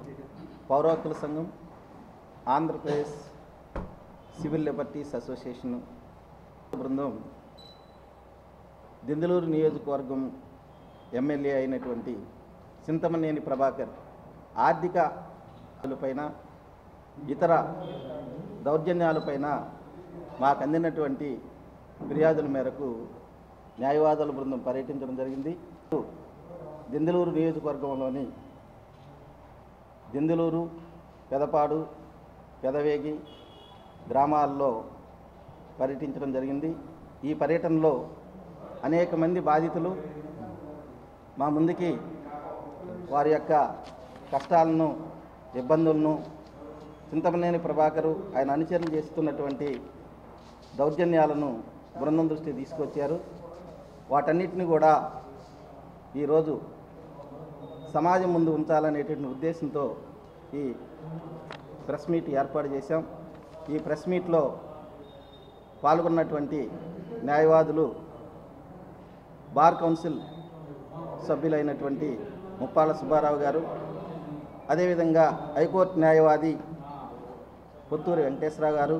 పౌర హక్కుల సంఘం ఆంధ్రప్రదేశ్ సివిల్ లిబర్టీస్ అసోసియేషన్ బృందం దిందులూరు నియోజకవర్గం ఎమ్మెల్యే అయినటువంటి చింతమనేని ప్రభాకర్ ఆర్థిక పైన ఇతర దౌర్జన్యాలపైన మాకు అందినటువంటి ఫిర్యాదుల మేరకు న్యాయవాదుల బృందం పర్యటించడం జరిగింది దిందులూరు నియోజకవర్గంలోని దిందులూరు పెదపాడు పెదవేగి గ్రామాల్లో పర్యటించడం జరిగింది ఈ పర్యటనలో అనేక మంది బాధితులు మా ముందుకి వారి యొక్క కష్టాలను ఇబ్బందులను చింతమనేని ప్రభాకరు ఆయన అనుచరణ చేస్తున్నటువంటి దౌర్జన్యాలను బృందం దృష్టి తీసుకొచ్చారు వాటన్నిటిని కూడా ఈరోజు సమాజం ముందు ఉంచాలనేటువంటి ఉద్దేశంతో ఈ ప్రెస్ మీట్ ఏర్పాటు చేశాం ఈ ప్రెస్ మీట్లో పాల్గొన్నటువంటి న్యాయవాదులు బార్ కౌన్సిల్ సభ్యులైనటువంటి ముప్పాల సుబ్బారావు గారు అదేవిధంగా హైకోర్టు న్యాయవాది పుత్తూరు వెంకటేశ్వరరావు గారు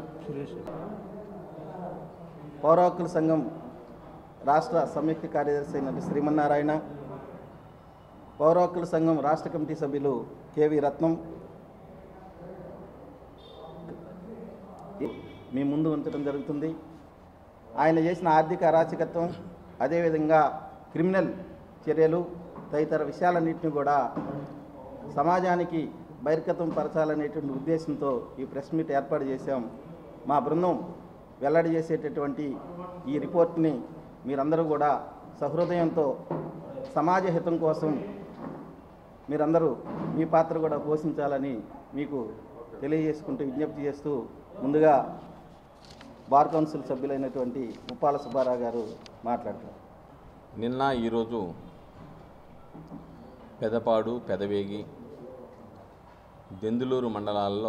పౌర హక్కుల సంఘం రాష్ట్ర సంయుక్త కార్యదర్శి అయిన శ్రీమన్నారాయణ పౌర హక్కుల సంఘం రాష్ట్ర కమిటీ సభ్యులు కేవి రత్నం మీ ముందు ఉంచడం జరుగుతుంది ఆయన చేసిన ఆర్థిక అరాచకత్వం అదేవిధంగా క్రిమినల్ చర్యలు తదితర విషయాలన్నింటినీ కూడా సమాజానికి బహిర్గతం పరచాలనేటువంటి ఉద్దేశంతో ఈ ప్రెస్ మీట్ ఏర్పాటు చేశాం మా బృందం వెల్లడి చేసేటటువంటి ఈ రిపోర్ట్ని మీరందరూ కూడా సహృదయంతో సమాజ హితం కోసం మీరందరూ మీ పాత్ర కూడా పోషించాలని మీకు తెలియజేసుకుంటూ విజ్ఞప్తి చేస్తూ ముందుగా బార్ కౌన్సిల్ సభ్యులైనటువంటి ముప్పాల సుబ్బారావు గారు మాట్లాడతారు నిన్న ఈరోజు పెదపాడు పెదవేగి దెందులూరు మండలాల్లో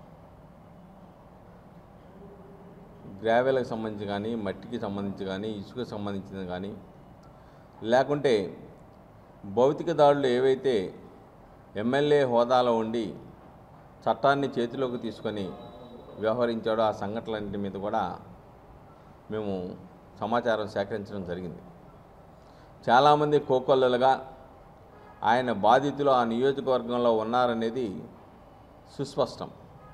గ్రావెల్కి సంబంధించి కానీ మట్టికి సంబంధించి కానీ ఇసుకకి సంబంధించింది కానీ లేకుంటే భౌతిక దాడులు ఏవైతే ఎమ్మెల్యే హోదాలో ఉండి చట్టాన్ని చేతిలోకి తీసుకొని వ్యవహరించాడో ఆ సంఘటనలన్నింటి మీద కూడా మేము సమాచారం సేకరించడం జరిగింది చాలామంది కోకొల్లలుగా ఆయన బాధితులు ఆ నియోజకవర్గంలో ఉన్నారనేది సుస్పష్టం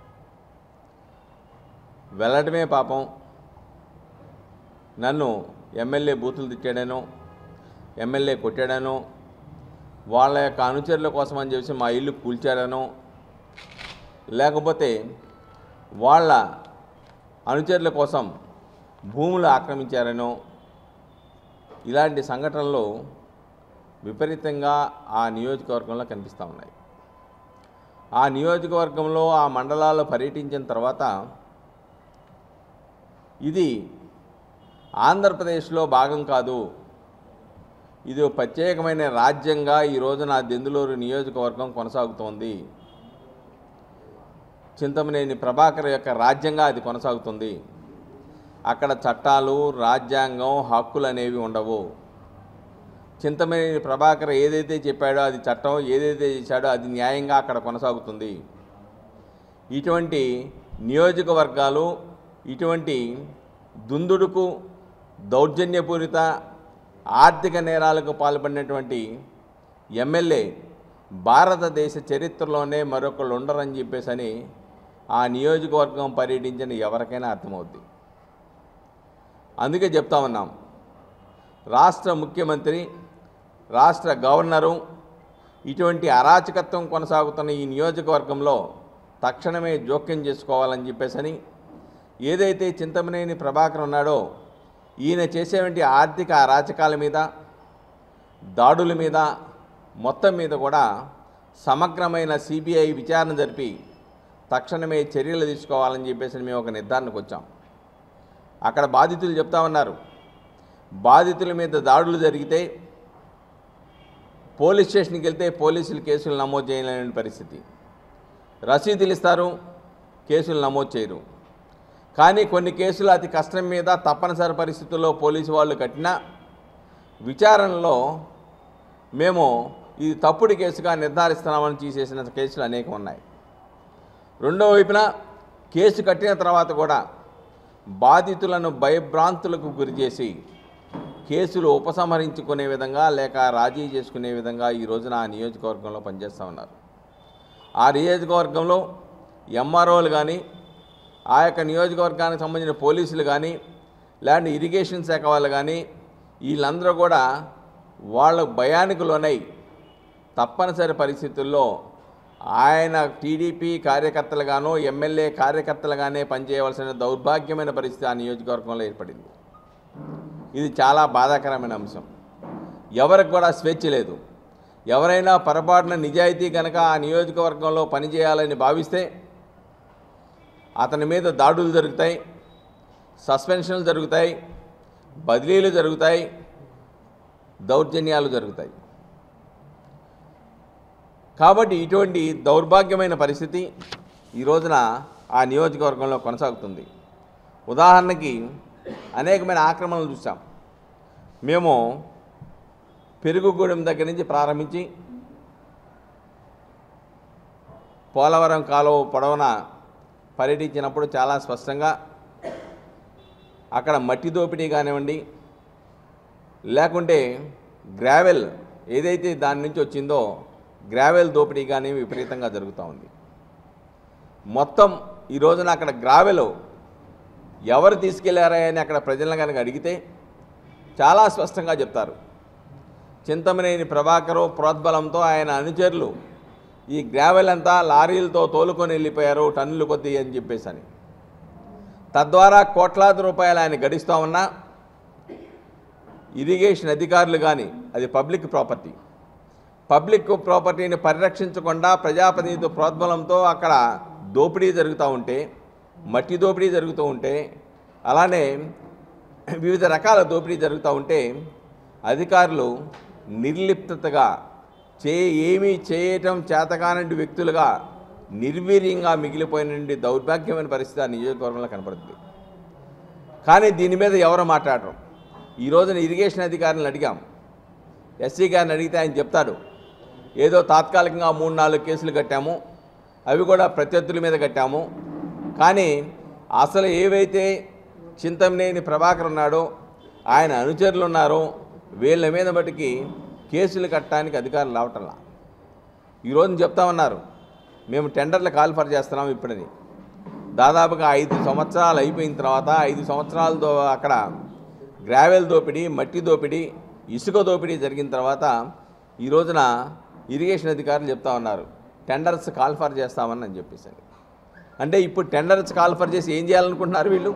వెళ్ళడమే పాపం నన్ను ఎమ్మెల్యే బూతులు తిట్టాడనో ఎమ్మెల్యే కొట్టాడనో వాళ్ళ యొక్క అనుచరుల కోసం అని చెప్పేసి మా ఇల్లు కూల్చాడనో లేకపోతే వాళ్ళ అనుచరుల కోసం భూములు ఆక్రమించారనో ఇలాంటి సంఘటనలు విపరీతంగా ఆ నియోజకవర్గంలో కనిపిస్తూ ఉన్నాయి ఆ నియోజకవర్గంలో ఆ మండలాల్లో పర్యటించిన తర్వాత ఇది ఆంధ్రప్రదేశ్లో భాగం కాదు ఇది ఒక ప్రత్యేకమైన రాజ్యంగా ఈ రోజున దెందులూరు నియోజకవర్గం కొనసాగుతోంది చింతమనేని ప్రభాకర్ యొక్క రాజ్యంగా అది కొనసాగుతుంది అక్కడ చట్టాలు రాజ్యాంగం హక్కులు అనేవి ఉండవు చింతమనేని ప్రభాకర్ ఏదైతే చెప్పాడో అది చట్టం ఏదైతే చేశాడో అది న్యాయంగా అక్కడ కొనసాగుతుంది ఇటువంటి నియోజకవర్గాలు ఇటువంటి దుందుడుకు దౌర్జన్యపూరిత ఆర్థిక నేరాలకు పాల్పడినటువంటి ఎమ్మెల్యే భారతదేశ చరిత్రలోనే మరొకళ్ళు ఉండరని చెప్పేసి అని ఆ నియోజకవర్గం పర్యటించిన ఎవరికైనా అర్థమవుద్ది అందుకే చెప్తా ఉన్నాం రాష్ట్ర ముఖ్యమంత్రి రాష్ట్ర గవర్నరు ఇటువంటి అరాచకత్వం కొనసాగుతున్న ఈ నియోజకవర్గంలో తక్షణమే జోక్యం చేసుకోవాలని చెప్పేసని ఏదైతే చింతమనేని ప్రభాకర్ ఉన్నాడో ఈయన చేసేటువంటి ఆర్థిక అరాచకాల మీద దాడుల మీద మొత్తం మీద కూడా సమగ్రమైన సిబిఐ విచారణ జరిపి తక్షణమే చర్యలు తీసుకోవాలని చెప్పేసి మేము ఒక నిర్ధారణకు వచ్చాం అక్కడ బాధితులు చెప్తా ఉన్నారు బాధితుల మీద దాడులు జరిగితే పోలీస్ స్టేషన్కి వెళ్తే పోలీసులు కేసులు నమోదు చేయలేని పరిస్థితి రసీదులు ఇస్తారు కేసులు నమోదు చేయరు కానీ కొన్ని కేసులు అతి కష్టం మీద తప్పనిసరి పరిస్థితుల్లో పోలీసు వాళ్ళు కట్టినా విచారణలో మేము ఇది తప్పుడు కేసుగా నిర్ధారిస్తున్నామని తీసేసిన కేసులు అనేకం ఉన్నాయి రెండో వైపున కేసు కట్టిన తర్వాత కూడా బాధితులను భయభ్రాంతులకు గురి చేసి కేసులు ఉపసంహరించుకునే విధంగా లేక రాజీ చేసుకునే విధంగా ఈ రోజున ఆ నియోజకవర్గంలో పనిచేస్తూ ఉన్నారు ఆ నియోజకవర్గంలో ఎంఆర్ఓలు కానీ ఆ యొక్క నియోజకవర్గానికి సంబంధించిన పోలీసులు కానీ లేదంటే ఇరిగేషన్ శాఖ వాళ్ళు కానీ వీళ్ళందరూ కూడా వాళ్ళ భయానికి లోనై తప్పనిసరి పరిస్థితుల్లో ఆయన టీడీపీ కార్యకర్తలుగానో ఎమ్మెల్యే కార్యకర్తలుగానే పనిచేయవలసిన దౌర్భాగ్యమైన పరిస్థితి ఆ నియోజకవర్గంలో ఏర్పడింది ఇది చాలా బాధాకరమైన అంశం ఎవరికి కూడా స్వేచ్ఛ లేదు ఎవరైనా పొరపాటున నిజాయితీ కనుక ఆ నియోజకవర్గంలో పనిచేయాలని భావిస్తే అతని మీద దాడులు జరుగుతాయి సస్పెన్షన్లు జరుగుతాయి బదిలీలు జరుగుతాయి దౌర్జన్యాలు జరుగుతాయి కాబట్టి ఇటువంటి దౌర్భాగ్యమైన పరిస్థితి ఈ రోజున ఆ నియోజకవర్గంలో కొనసాగుతుంది ఉదాహరణకి అనేకమైన ఆక్రమణలు చూసాం మేము పెరుగుగూడెం దగ్గర నుంచి ప్రారంభించి పోలవరం కాలువ పొడవున పర్యటించినప్పుడు చాలా స్పష్టంగా అక్కడ మట్టి దోపిడీ కానివ్వండి లేకుంటే గ్రావెల్ ఏదైతే దాని నుంచి వచ్చిందో గ్రావెల్ దోపిడీ కానీ విపరీతంగా జరుగుతూ ఉంది మొత్తం ఈ రోజున అక్కడ గ్రావెల్ ఎవరు తీసుకెళ్లారా అని అక్కడ ప్రజలను కనుక అడిగితే చాలా స్పష్టంగా చెప్తారు చింతమనేని ప్రభాకరు ప్రోద్బలంతో ఆయన అనుచరులు ఈ గ్రావెల్ అంతా లారీలతో తోలుకొని వెళ్ళిపోయారు టన్నులు కొద్దీ అని చెప్పేసి అని తద్వారా కోట్లాది రూపాయలు ఆయన గడిస్తూ ఉన్నా ఇరిగేషన్ అధికారులు కానీ అది పబ్లిక్ ప్రాపర్టీ పబ్లిక్ ప్రాపర్టీని పరిరక్షించకుండా ప్రజాప్రతినిధి ప్రోద్బలంతో అక్కడ దోపిడీ జరుగుతూ ఉంటే మట్టి దోపిడీ జరుగుతూ ఉంటే అలానే వివిధ రకాల దోపిడీ జరుగుతూ ఉంటే అధికారులు నిర్లిప్తగా చే ఏమీ చేయటం చేతకానంటి వ్యక్తులుగా నిర్వీర్యంగా మిగిలిపోయిన దౌర్భాగ్యమైన పరిస్థితి ఆ నియోజకవర్గంలో కనపడుతుంది కానీ దీని మీద ఎవరు మాట్లాడరు ఈ రోజున ఇరిగేషన్ అధికారులను అడిగాం ఎస్సీ గారిని అడిగితే ఆయన చెప్తాడు ఏదో తాత్కాలికంగా మూడు నాలుగు కేసులు కట్టాము అవి కూడా ప్రత్యర్థుల మీద కట్టాము కానీ అసలు ఏవైతే చింతమనేని ప్రభాకర్ ఉన్నాడో ఆయన అనుచరులు ఉన్నారో వీళ్ళ మీద మటుకి కేసులు కట్టడానికి అధికారులు రావటంలా ఈరోజు చెప్తా ఉన్నారు మేము టెండర్లు కాల్ఫర్ చేస్తున్నాం ఇప్పుడని దాదాపుగా ఐదు సంవత్సరాలు అయిపోయిన తర్వాత ఐదు సంవత్సరాలతో అక్కడ గ్రావెల్ దోపిడీ మట్టి దోపిడీ ఇసుక దోపిడీ జరిగిన తర్వాత ఈ రోజున ఇరిగేషన్ అధికారులు చెప్తా ఉన్నారు టెండర్స్ కాల్ఫర్ చేస్తామని అని చెప్పేసి అంటే ఇప్పుడు టెండర్స్ కాల్ఫర్ చేసి ఏం చేయాలనుకుంటున్నారు వీళ్ళు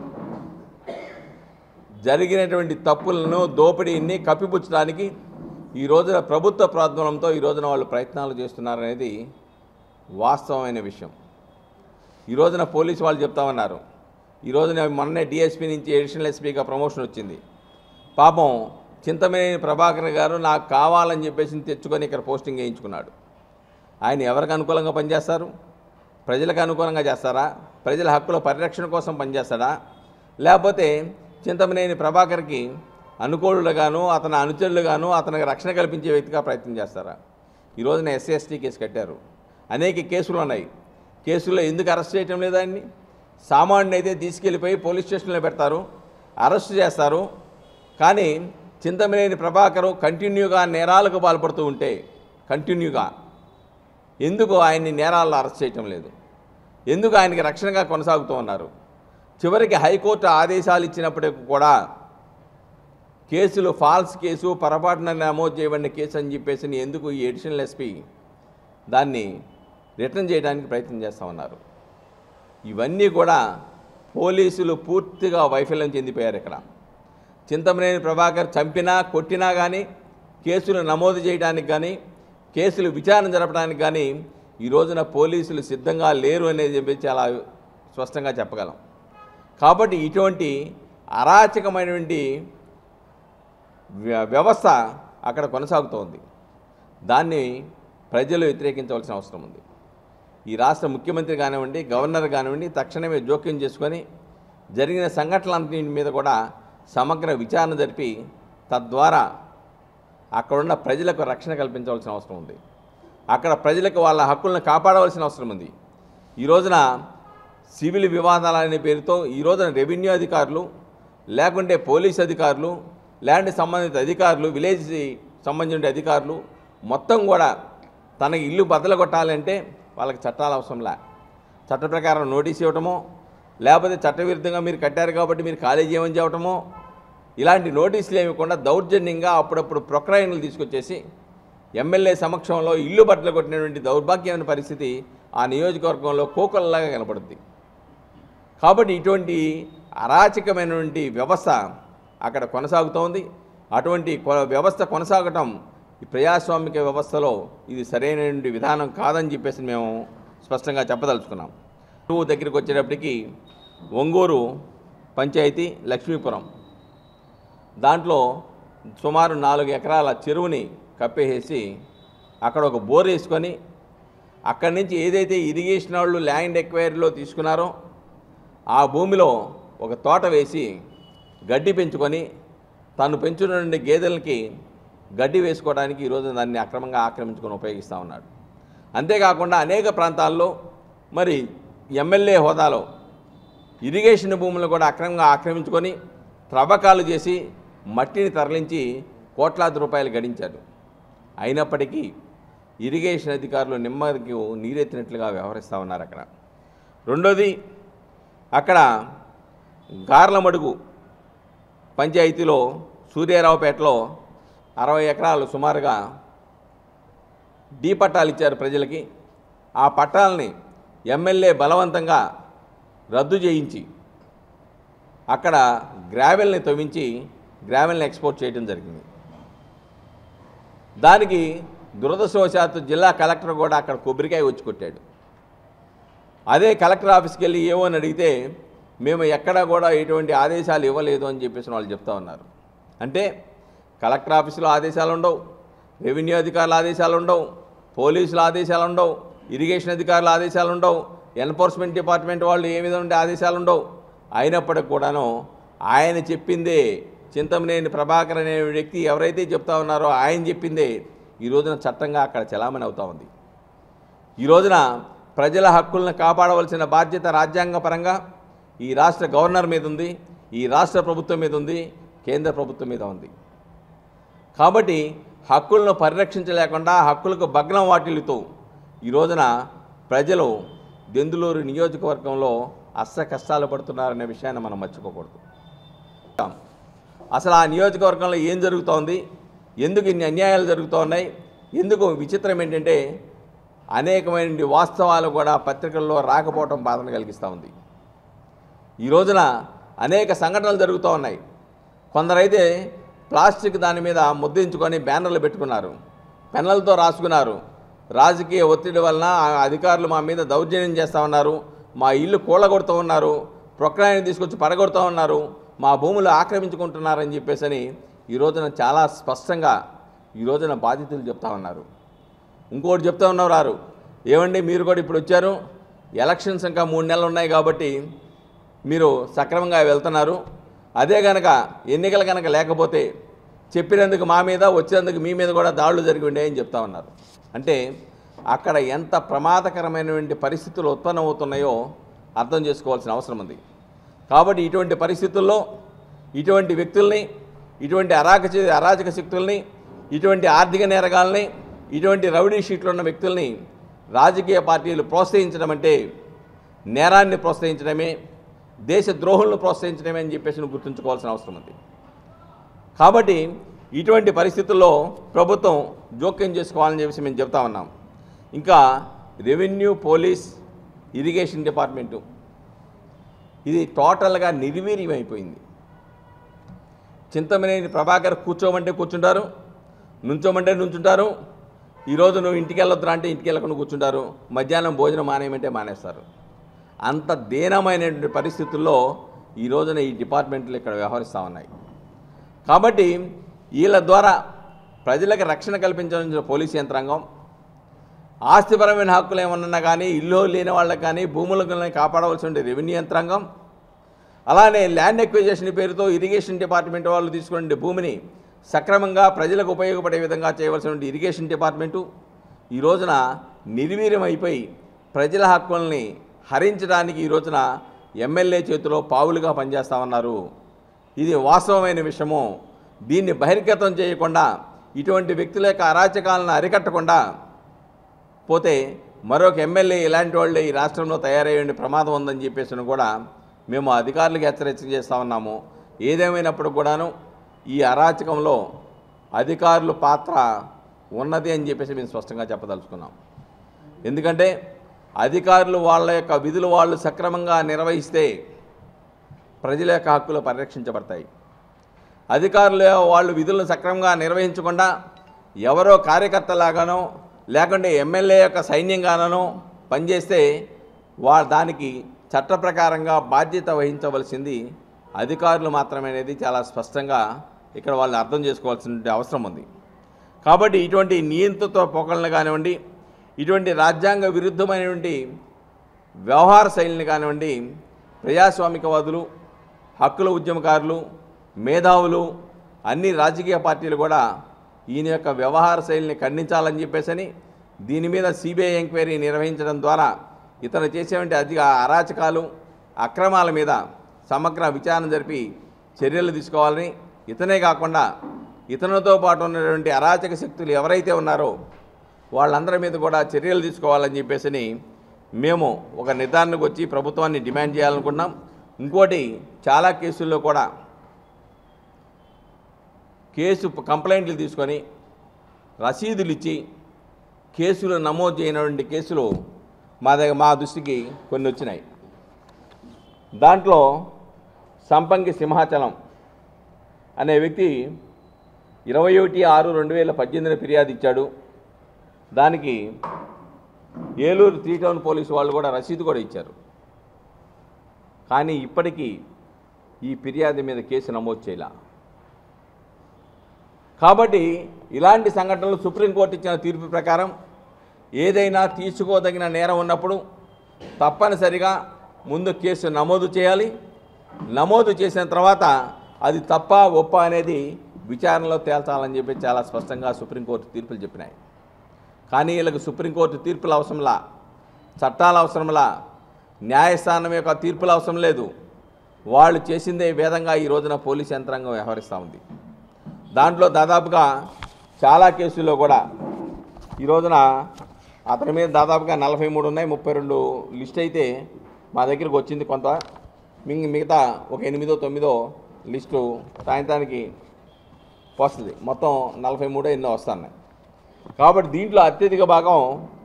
జరిగినటువంటి తప్పులను దోపిడీని కప్పిపుచ్చడానికి ఈ రోజున ప్రభుత్వ ప్రార్థనంతో ఈ రోజున వాళ్ళు ప్రయత్నాలు చేస్తున్నారనేది వాస్తవమైన విషయం ఈ రోజున పోలీసు వాళ్ళు చెప్తా ఉన్నారు ఈ రోజున మొన్నే డిఎస్పీ నుంచి అడిషనల్ ఎస్పీగా ప్రమోషన్ వచ్చింది పాపం చింతమనేని ప్రభాకర్ గారు నాకు కావాలని చెప్పేసి తెచ్చుకొని ఇక్కడ పోస్టింగ్ వేయించుకున్నాడు ఆయన ఎవరికి అనుకూలంగా పనిచేస్తారు ప్రజలకు అనుకూలంగా చేస్తారా ప్రజల హక్కుల పరిరక్షణ కోసం పనిచేస్తాడా లేకపోతే చింతమనేని ప్రభాకర్కి అనుకూలుగాను అతని అనుచరులుగాను అతనికి రక్షణ కల్పించే వ్యక్తిగా ప్రయత్నం చేస్తారా ఈ రోజున ఎస్సీ ఎస్టీ కేసు కట్టారు అనేక కేసులు ఉన్నాయి కేసుల్లో ఎందుకు అరెస్ట్ చేయటం లేదా ఆయన్ని సామాన్యుని అయితే తీసుకెళ్ళిపోయి పోలీస్ స్టేషన్లో పెడతారు అరెస్ట్ చేస్తారు కానీ చింతమనేని ప్రభాకరు కంటిన్యూగా నేరాలకు పాల్పడుతూ ఉంటే కంటిన్యూగా ఎందుకు ఆయన్ని నేరాల్లో అరెస్ట్ చేయటం లేదు ఎందుకు ఆయనకి రక్షణగా కొనసాగుతూ ఉన్నారు చివరికి హైకోర్టు ఆదేశాలు ఇచ్చినప్పటికీ కూడా కేసులు ఫాల్స్ కేసు పొరపాటున నమోదు చేయబడిన కేసు అని చెప్పేసి ఎందుకు ఈ ఎడిషనల్ ఎస్పీ దాన్ని రిటర్న్ చేయడానికి ప్రయత్నం చేస్తూ ఉన్నారు ఇవన్నీ కూడా పోలీసులు పూర్తిగా వైఫల్యం చెందిపోయారు ఇక్కడ చింతమనేని ప్రభాకర్ చంపినా కొట్టినా కానీ కేసులు నమోదు చేయడానికి కానీ కేసులు విచారణ జరపడానికి కానీ ఈ రోజున పోలీసులు సిద్ధంగా లేరు అనేది చెప్పి చాలా స్పష్టంగా చెప్పగలం కాబట్టి ఇటువంటి అరాచకమైనటువంటి వ్య- వ్యవస్థ అక్కడ కొనసాగుతోంది దాన్ని ప్రజలు వ్యతిరేకించవలసిన అవసరం ఉంది ఈ రాష్ట్ర ముఖ్యమంత్రి కానివ్వండి గవర్నర్ కానివ్వండి తక్షణమే జోక్యం చేసుకొని జరిగిన సంఘటనలన్నింటి మీద కూడా సమగ్ర విచారణ జరిపి తద్వారా అక్కడున్న ప్రజలకు రక్షణ కల్పించవలసిన అవసరం ఉంది అక్కడ ప్రజలకు వాళ్ళ హక్కులను కాపాడవలసిన అవసరం ఉంది ఈ రోజున సివిల్ వివాదాలు అనే పేరుతో ఈ రోజున రెవెన్యూ అధికారులు లేకుంటే పోలీస్ అధికారులు ల్యాండ్ సంబంధిత అధికారులు విలేజ్ సంబంధించిన అధికారులు మొత్తం కూడా తనకి ఇల్లు బద్దలు కొట్టాలంటే వాళ్ళకి చట్టాలు అవసరంలే చట్ట ప్రకారం నోటీస్ ఇవ్వటమో లేకపోతే చట్టవిరుద్ధంగా మీరు కట్టారు కాబట్టి మీరు ఖాళీ చేయమని చెప్పటమో ఇలాంటి నోటీసులు ఇవ్వకుండా దౌర్జన్యంగా అప్పుడప్పుడు ప్రొక్రయన్లు తీసుకొచ్చేసి ఎమ్మెల్యే సమక్షంలో ఇల్లు బట్టలు కొట్టినటువంటి దౌర్భాగ్యమైన పరిస్థితి ఆ నియోజకవర్గంలో కోకల్లాగా కనపడుద్ది కాబట్టి ఇటువంటి అరాచకమైనటువంటి వ్యవస్థ అక్కడ కొనసాగుతోంది అటువంటి కొ- వ్యవస్థ కొనసాగటం ఈ ప్రజాస్వామిక వ్యవస్థలో ఇది సరైనటువంటి విధానం కాదని చెప్పేసి మేము స్పష్టంగా చెప్పదలుచుకున్నాం నువ్వు దగ్గరికి వచ్చేటప్పటికి ఒంగూరు పంచాయతీ లక్ష్మీపురం దాంట్లో సుమారు నాలుగు ఎకరాల చెరువుని కప్పేసేసి అక్కడ ఒక బోర్ వేసుకొని అక్కడి నుంచి ఏదైతే ఇరిగేషన్ వాళ్ళు ల్యాండ్ ఎక్వైరీలో తీసుకున్నారో ఆ భూమిలో ఒక తోట వేసి గడ్డి పెంచుకొని తను పెంచుతున్న గేదెలకి గడ్డి వేసుకోవడానికి ఈరోజు దాన్ని అక్రమంగా ఆక్రమించుకొని ఉపయోగిస్తూ ఉన్నాడు అంతేకాకుండా అనేక ప్రాంతాల్లో మరి ఎమ్మెల్యే హోదాలో ఇరిగేషన్ భూములను కూడా అక్రమంగా ఆక్రమించుకొని త్రవ్వకాలు చేసి మట్టిని తరలించి కోట్లాది రూపాయలు గడించారు అయినప్పటికీ ఇరిగేషన్ అధికారులు నెమ్మదికి నీరెత్తినట్లుగా వ్యవహరిస్తూ ఉన్నారు అక్కడ రెండోది అక్కడ గార్లమడుగు పంచాయతీలో సూర్యారావుపేటలో అరవై ఎకరాలు సుమారుగా డీ పట్టాలు ఇచ్చారు ప్రజలకి ఆ పట్టాలని ఎమ్మెల్యే బలవంతంగా రద్దు చేయించి అక్కడ గ్రావెల్ని తవ్వించి గ్రావెల్ని ఎక్స్పోర్ట్ చేయడం జరిగింది దానికి దురదృష్టవశాత్తు జిల్లా కలెక్టర్ కూడా అక్కడ కొబ్బరికాయ వచ్చి కొట్టాడు అదే కలెక్టర్ ఆఫీస్కి వెళ్ళి ఏమో అని అడిగితే మేము ఎక్కడా కూడా ఎటువంటి ఆదేశాలు ఇవ్వలేదు అని చెప్పేసి వాళ్ళు చెప్తా ఉన్నారు అంటే కలెక్టర్ ఆఫీసులో ఆదేశాలు ఉండవు రెవెన్యూ అధికారుల ఆదేశాలు ఉండవు పోలీసుల ఆదేశాలు ఉండవు ఇరిగేషన్ అధికారుల ఆదేశాలు ఉండవు ఎన్ఫోర్స్మెంట్ డిపార్ట్మెంట్ వాళ్ళు ఏ విధంగా ఆదేశాలు ఉండవు అయినప్పటికి కూడాను ఆయన చెప్పిందే చింతమనేని ప్రభాకర్ అనే వ్యక్తి ఎవరైతే చెప్తా ఉన్నారో ఆయన చెప్పిందే ఈ రోజున చట్టంగా అక్కడ చలామణి అవుతా ఉంది ఈ రోజున ప్రజల హక్కులను కాపాడవలసిన బాధ్యత రాజ్యాంగ పరంగా ఈ రాష్ట్ర గవర్నర్ మీద ఉంది ఈ రాష్ట్ర ప్రభుత్వం మీద ఉంది కేంద్ర ప్రభుత్వం మీద ఉంది కాబట్టి హక్కులను పరిరక్షించలేకుండా హక్కులకు భగ్నం వాటిల్లుతూ ఈ రోజున ప్రజలు దెందులూరు నియోజకవర్గంలో అస్స కష్టాలు పడుతున్నారనే విషయాన్ని మనం మర్చిపోకూడదు అసలు ఆ నియోజకవర్గంలో ఏం జరుగుతోంది ఎందుకు ఇన్ని అన్యాయాలు జరుగుతూ ఉన్నాయి ఎందుకు విచిత్రం ఏంటంటే అనేకమైన వాస్తవాలు కూడా పత్రికల్లో రాకపోవడం బాధను కలిగిస్తూ ఉంది ఈ రోజున అనేక సంఘటనలు జరుగుతూ ఉన్నాయి కొందరైతే ప్లాస్టిక్ దాని మీద ముద్రించుకొని బ్యానర్లు పెట్టుకున్నారు పెన్నులతో రాసుకున్నారు రాజకీయ ఒత్తిడి వలన ఆ అధికారులు మా మీద దౌర్జన్యం చేస్తూ ఉన్నారు మా ఇల్లు కూలగొడుతూ ఉన్నారు ప్రొక్రాయని తీసుకొచ్చి పడగొడుతూ ఉన్నారు మా భూములు ఆక్రమించుకుంటున్నారని చెప్పేసి ఈ రోజున చాలా స్పష్టంగా ఈ రోజున బాధితులు చెప్తా ఉన్నారు ఇంకోటి చెప్తా ఉన్నారు రారు ఏమండి మీరు కూడా ఇప్పుడు వచ్చారు ఎలక్షన్స్ ఇంకా మూడు నెలలు ఉన్నాయి కాబట్టి మీరు సక్రమంగా వెళ్తున్నారు అదే కనుక ఎన్నికలు కనుక లేకపోతే చెప్పినందుకు మా మీద వచ్చేందుకు మీ మీద కూడా దాడులు జరిగి ఉండేయని చెప్తా ఉన్నారు అంటే అక్కడ ఎంత ప్రమాదకరమైనటువంటి పరిస్థితులు ఉత్పన్నమవుతున్నాయో అర్థం చేసుకోవాల్సిన అవసరం ఉంది కాబట్టి ఇటువంటి పరిస్థితుల్లో ఇటువంటి వ్యక్తుల్ని ఇటువంటి అరాక అరాచక శక్తుల్ని ఇటువంటి ఆర్థిక నేరగాల్ని ఇటువంటి రౌడీ షీట్లు ఉన్న వ్యక్తుల్ని రాజకీయ పార్టీలు ప్రోత్సహించడం అంటే నేరాన్ని ప్రోత్సహించడమే దేశ ద్రోహులను ప్రోత్సహించడమే అని చెప్పేసి నువ్వు గుర్తుంచుకోవాల్సిన అవసరం ఉంది కాబట్టి ఇటువంటి పరిస్థితుల్లో ప్రభుత్వం జోక్యం చేసుకోవాలని చెప్పేసి మేము చెప్తా ఉన్నాం ఇంకా రెవెన్యూ పోలీస్ ఇరిగేషన్ డిపార్ట్మెంటు ఇది టోటల్గా నిర్వీర్యం అయిపోయింది చింతమనేని ప్రభాకర్ కూర్చోమంటే కూర్చుంటారు నుంచోమంటే నుంచుంటారు ఈరోజు నువ్వు ఇంటికి వెళ్ళొద్దురా అంటే ఇంటికి వెళ్ళకుండా కూర్చుంటారు మధ్యాహ్నం భోజనం మానేయమంటే మానేస్తారు అంత దీనమైనటువంటి పరిస్థితుల్లో ఈ రోజున ఈ డిపార్ట్మెంట్లు ఇక్కడ వ్యవహరిస్తూ ఉన్నాయి కాబట్టి వీళ్ళ ద్వారా ప్రజలకు రక్షణ కల్పించాల్సిన పోలీస్ యంత్రాంగం ఆస్తిపరమైన హక్కులు ఏమన్నా కానీ ఇల్లు లేని వాళ్ళకి కానీ భూములకు కాపాడవలసిన రెవెన్యూ యంత్రాంగం అలానే ల్యాండ్ ఎక్విజేషన్ పేరుతో ఇరిగేషన్ డిపార్ట్మెంట్ వాళ్ళు తీసుకునే భూమిని సక్రమంగా ప్రజలకు ఉపయోగపడే విధంగా చేయవలసిన ఇరిగేషన్ డిపార్ట్మెంటు ఈ రోజున నిర్వీర్యం అయిపోయి ప్రజల హక్కుల్ని హరించడానికి ఈ రోజున ఎమ్మెల్యే చేతిలో పావులుగా పనిచేస్తామన్నారు ఇది వాస్తవమైన విషయము దీన్ని బహిర్గతం చేయకుండా ఇటువంటి వ్యక్తుల యొక్క అరాచకాలను అరికట్టకుండా పోతే మరొక ఎమ్మెల్యే ఇలాంటి వాళ్ళే ఈ రాష్ట్రంలో తయారయ్యే ప్రమాదం ఉందని చెప్పేసి కూడా మేము అధికారులకు హెచ్చరిక చేస్తా ఉన్నాము ఏదేమైనప్పుడు కూడాను ఈ అరాచకంలో అధికారుల పాత్ర ఉన్నది అని చెప్పేసి మేము స్పష్టంగా చెప్పదలుచుకున్నాం ఎందుకంటే అధికారులు వాళ్ళ యొక్క విధులు వాళ్ళు సక్రమంగా నిర్వహిస్తే ప్రజల యొక్క హక్కులు పరిరక్షించబడతాయి అధికారులు వాళ్ళు విధులను సక్రమంగా నిర్వహించకుండా ఎవరో కార్యకర్తలాగానో లేకుంటే ఎమ్మెల్యే యొక్క సైన్యంగానో పనిచేస్తే వా దానికి చట్ట ప్రకారంగా బాధ్యత వహించవలసింది అధికారులు మాత్రమే అనేది చాలా స్పష్టంగా ఇక్కడ వాళ్ళు అర్థం చేసుకోవాల్సిన అవసరం ఉంది కాబట్టి ఇటువంటి నియంత్రిత పోకలను కానివ్వండి ఇటువంటి రాజ్యాంగ విరుద్ధమైనటువంటి వ్యవహార శైలిని కానివ్వండి ప్రజాస్వామికవాదులు హక్కుల ఉద్యమకారులు మేధావులు అన్ని రాజకీయ పార్టీలు కూడా ఈయన యొక్క వ్యవహార శైలిని ఖండించాలని చెప్పేసని దీని మీద సిబిఐ ఎంక్వైరీ నిర్వహించడం ద్వారా ఇతను చేసేటువంటి అధిక అరాచకాలు అక్రమాల మీద సమగ్ర విచారణ జరిపి చర్యలు తీసుకోవాలని ఇతనే కాకుండా ఇతనితో పాటు ఉన్నటువంటి అరాచక శక్తులు ఎవరైతే ఉన్నారో వాళ్ళందరి మీద కూడా చర్యలు తీసుకోవాలని చెప్పేసి మేము ఒక నిర్ధారణకు వచ్చి ప్రభుత్వాన్ని డిమాండ్ చేయాలనుకున్నాం ఇంకోటి చాలా కేసుల్లో కూడా కేసు కంప్లైంట్లు తీసుకొని రసీదులు ఇచ్చి కేసులు నమోదు చేయనటువంటి కేసులు మా దగ్గర మా దృష్టికి కొన్ని వచ్చినాయి దాంట్లో సంపంగి సింహాచలం అనే వ్యక్తి ఇరవై ఒకటి ఆరు రెండు వేల పద్దెనిమిదిన ఫిర్యాదు ఇచ్చాడు దానికి ఏలూరు త్రీ టౌన్ పోలీసు వాళ్ళు కూడా రసీదు కూడా ఇచ్చారు కానీ ఇప్పటికీ ఈ ఫిర్యాదు మీద కేసు నమోదు చేయలే కాబట్టి ఇలాంటి సంఘటనలు సుప్రీంకోర్టు ఇచ్చిన తీర్పు ప్రకారం ఏదైనా తీసుకోదగిన నేరం ఉన్నప్పుడు తప్పనిసరిగా ముందు కేసు నమోదు చేయాలి నమోదు చేసిన తర్వాత అది తప్ప ఒప్ప అనేది విచారణలో తేల్చాలని చెప్పి చాలా స్పష్టంగా సుప్రీంకోర్టు తీర్పులు చెప్పినాయి కానీ వీళ్ళకి సుప్రీంకోర్టు తీర్పులు అవసరంలా చట్టాలు అవసరంలా న్యాయస్థానం యొక్క తీర్పులు అవసరం లేదు వాళ్ళు చేసిందే విధంగా ఈ రోజున పోలీస్ యంత్రాంగం వ్యవహరిస్తూ ఉంది దాంట్లో దాదాపుగా చాలా కేసుల్లో కూడా ఈ రోజున అతని మీద దాదాపుగా నలభై మూడు ఉన్నాయి ముప్పై రెండు లిస్ట్ అయితే మా దగ్గరికి వచ్చింది కొంత మిగ- మిగతా ఒక ఎనిమిదో తొమ్మిదో లిస్టు సాయంత్రానికి వస్తుంది మొత్తం నలభై మూడో ఎన్నో వస్తున్నాయి కాబట్టి దీంట్లో అత్యధిక భాగం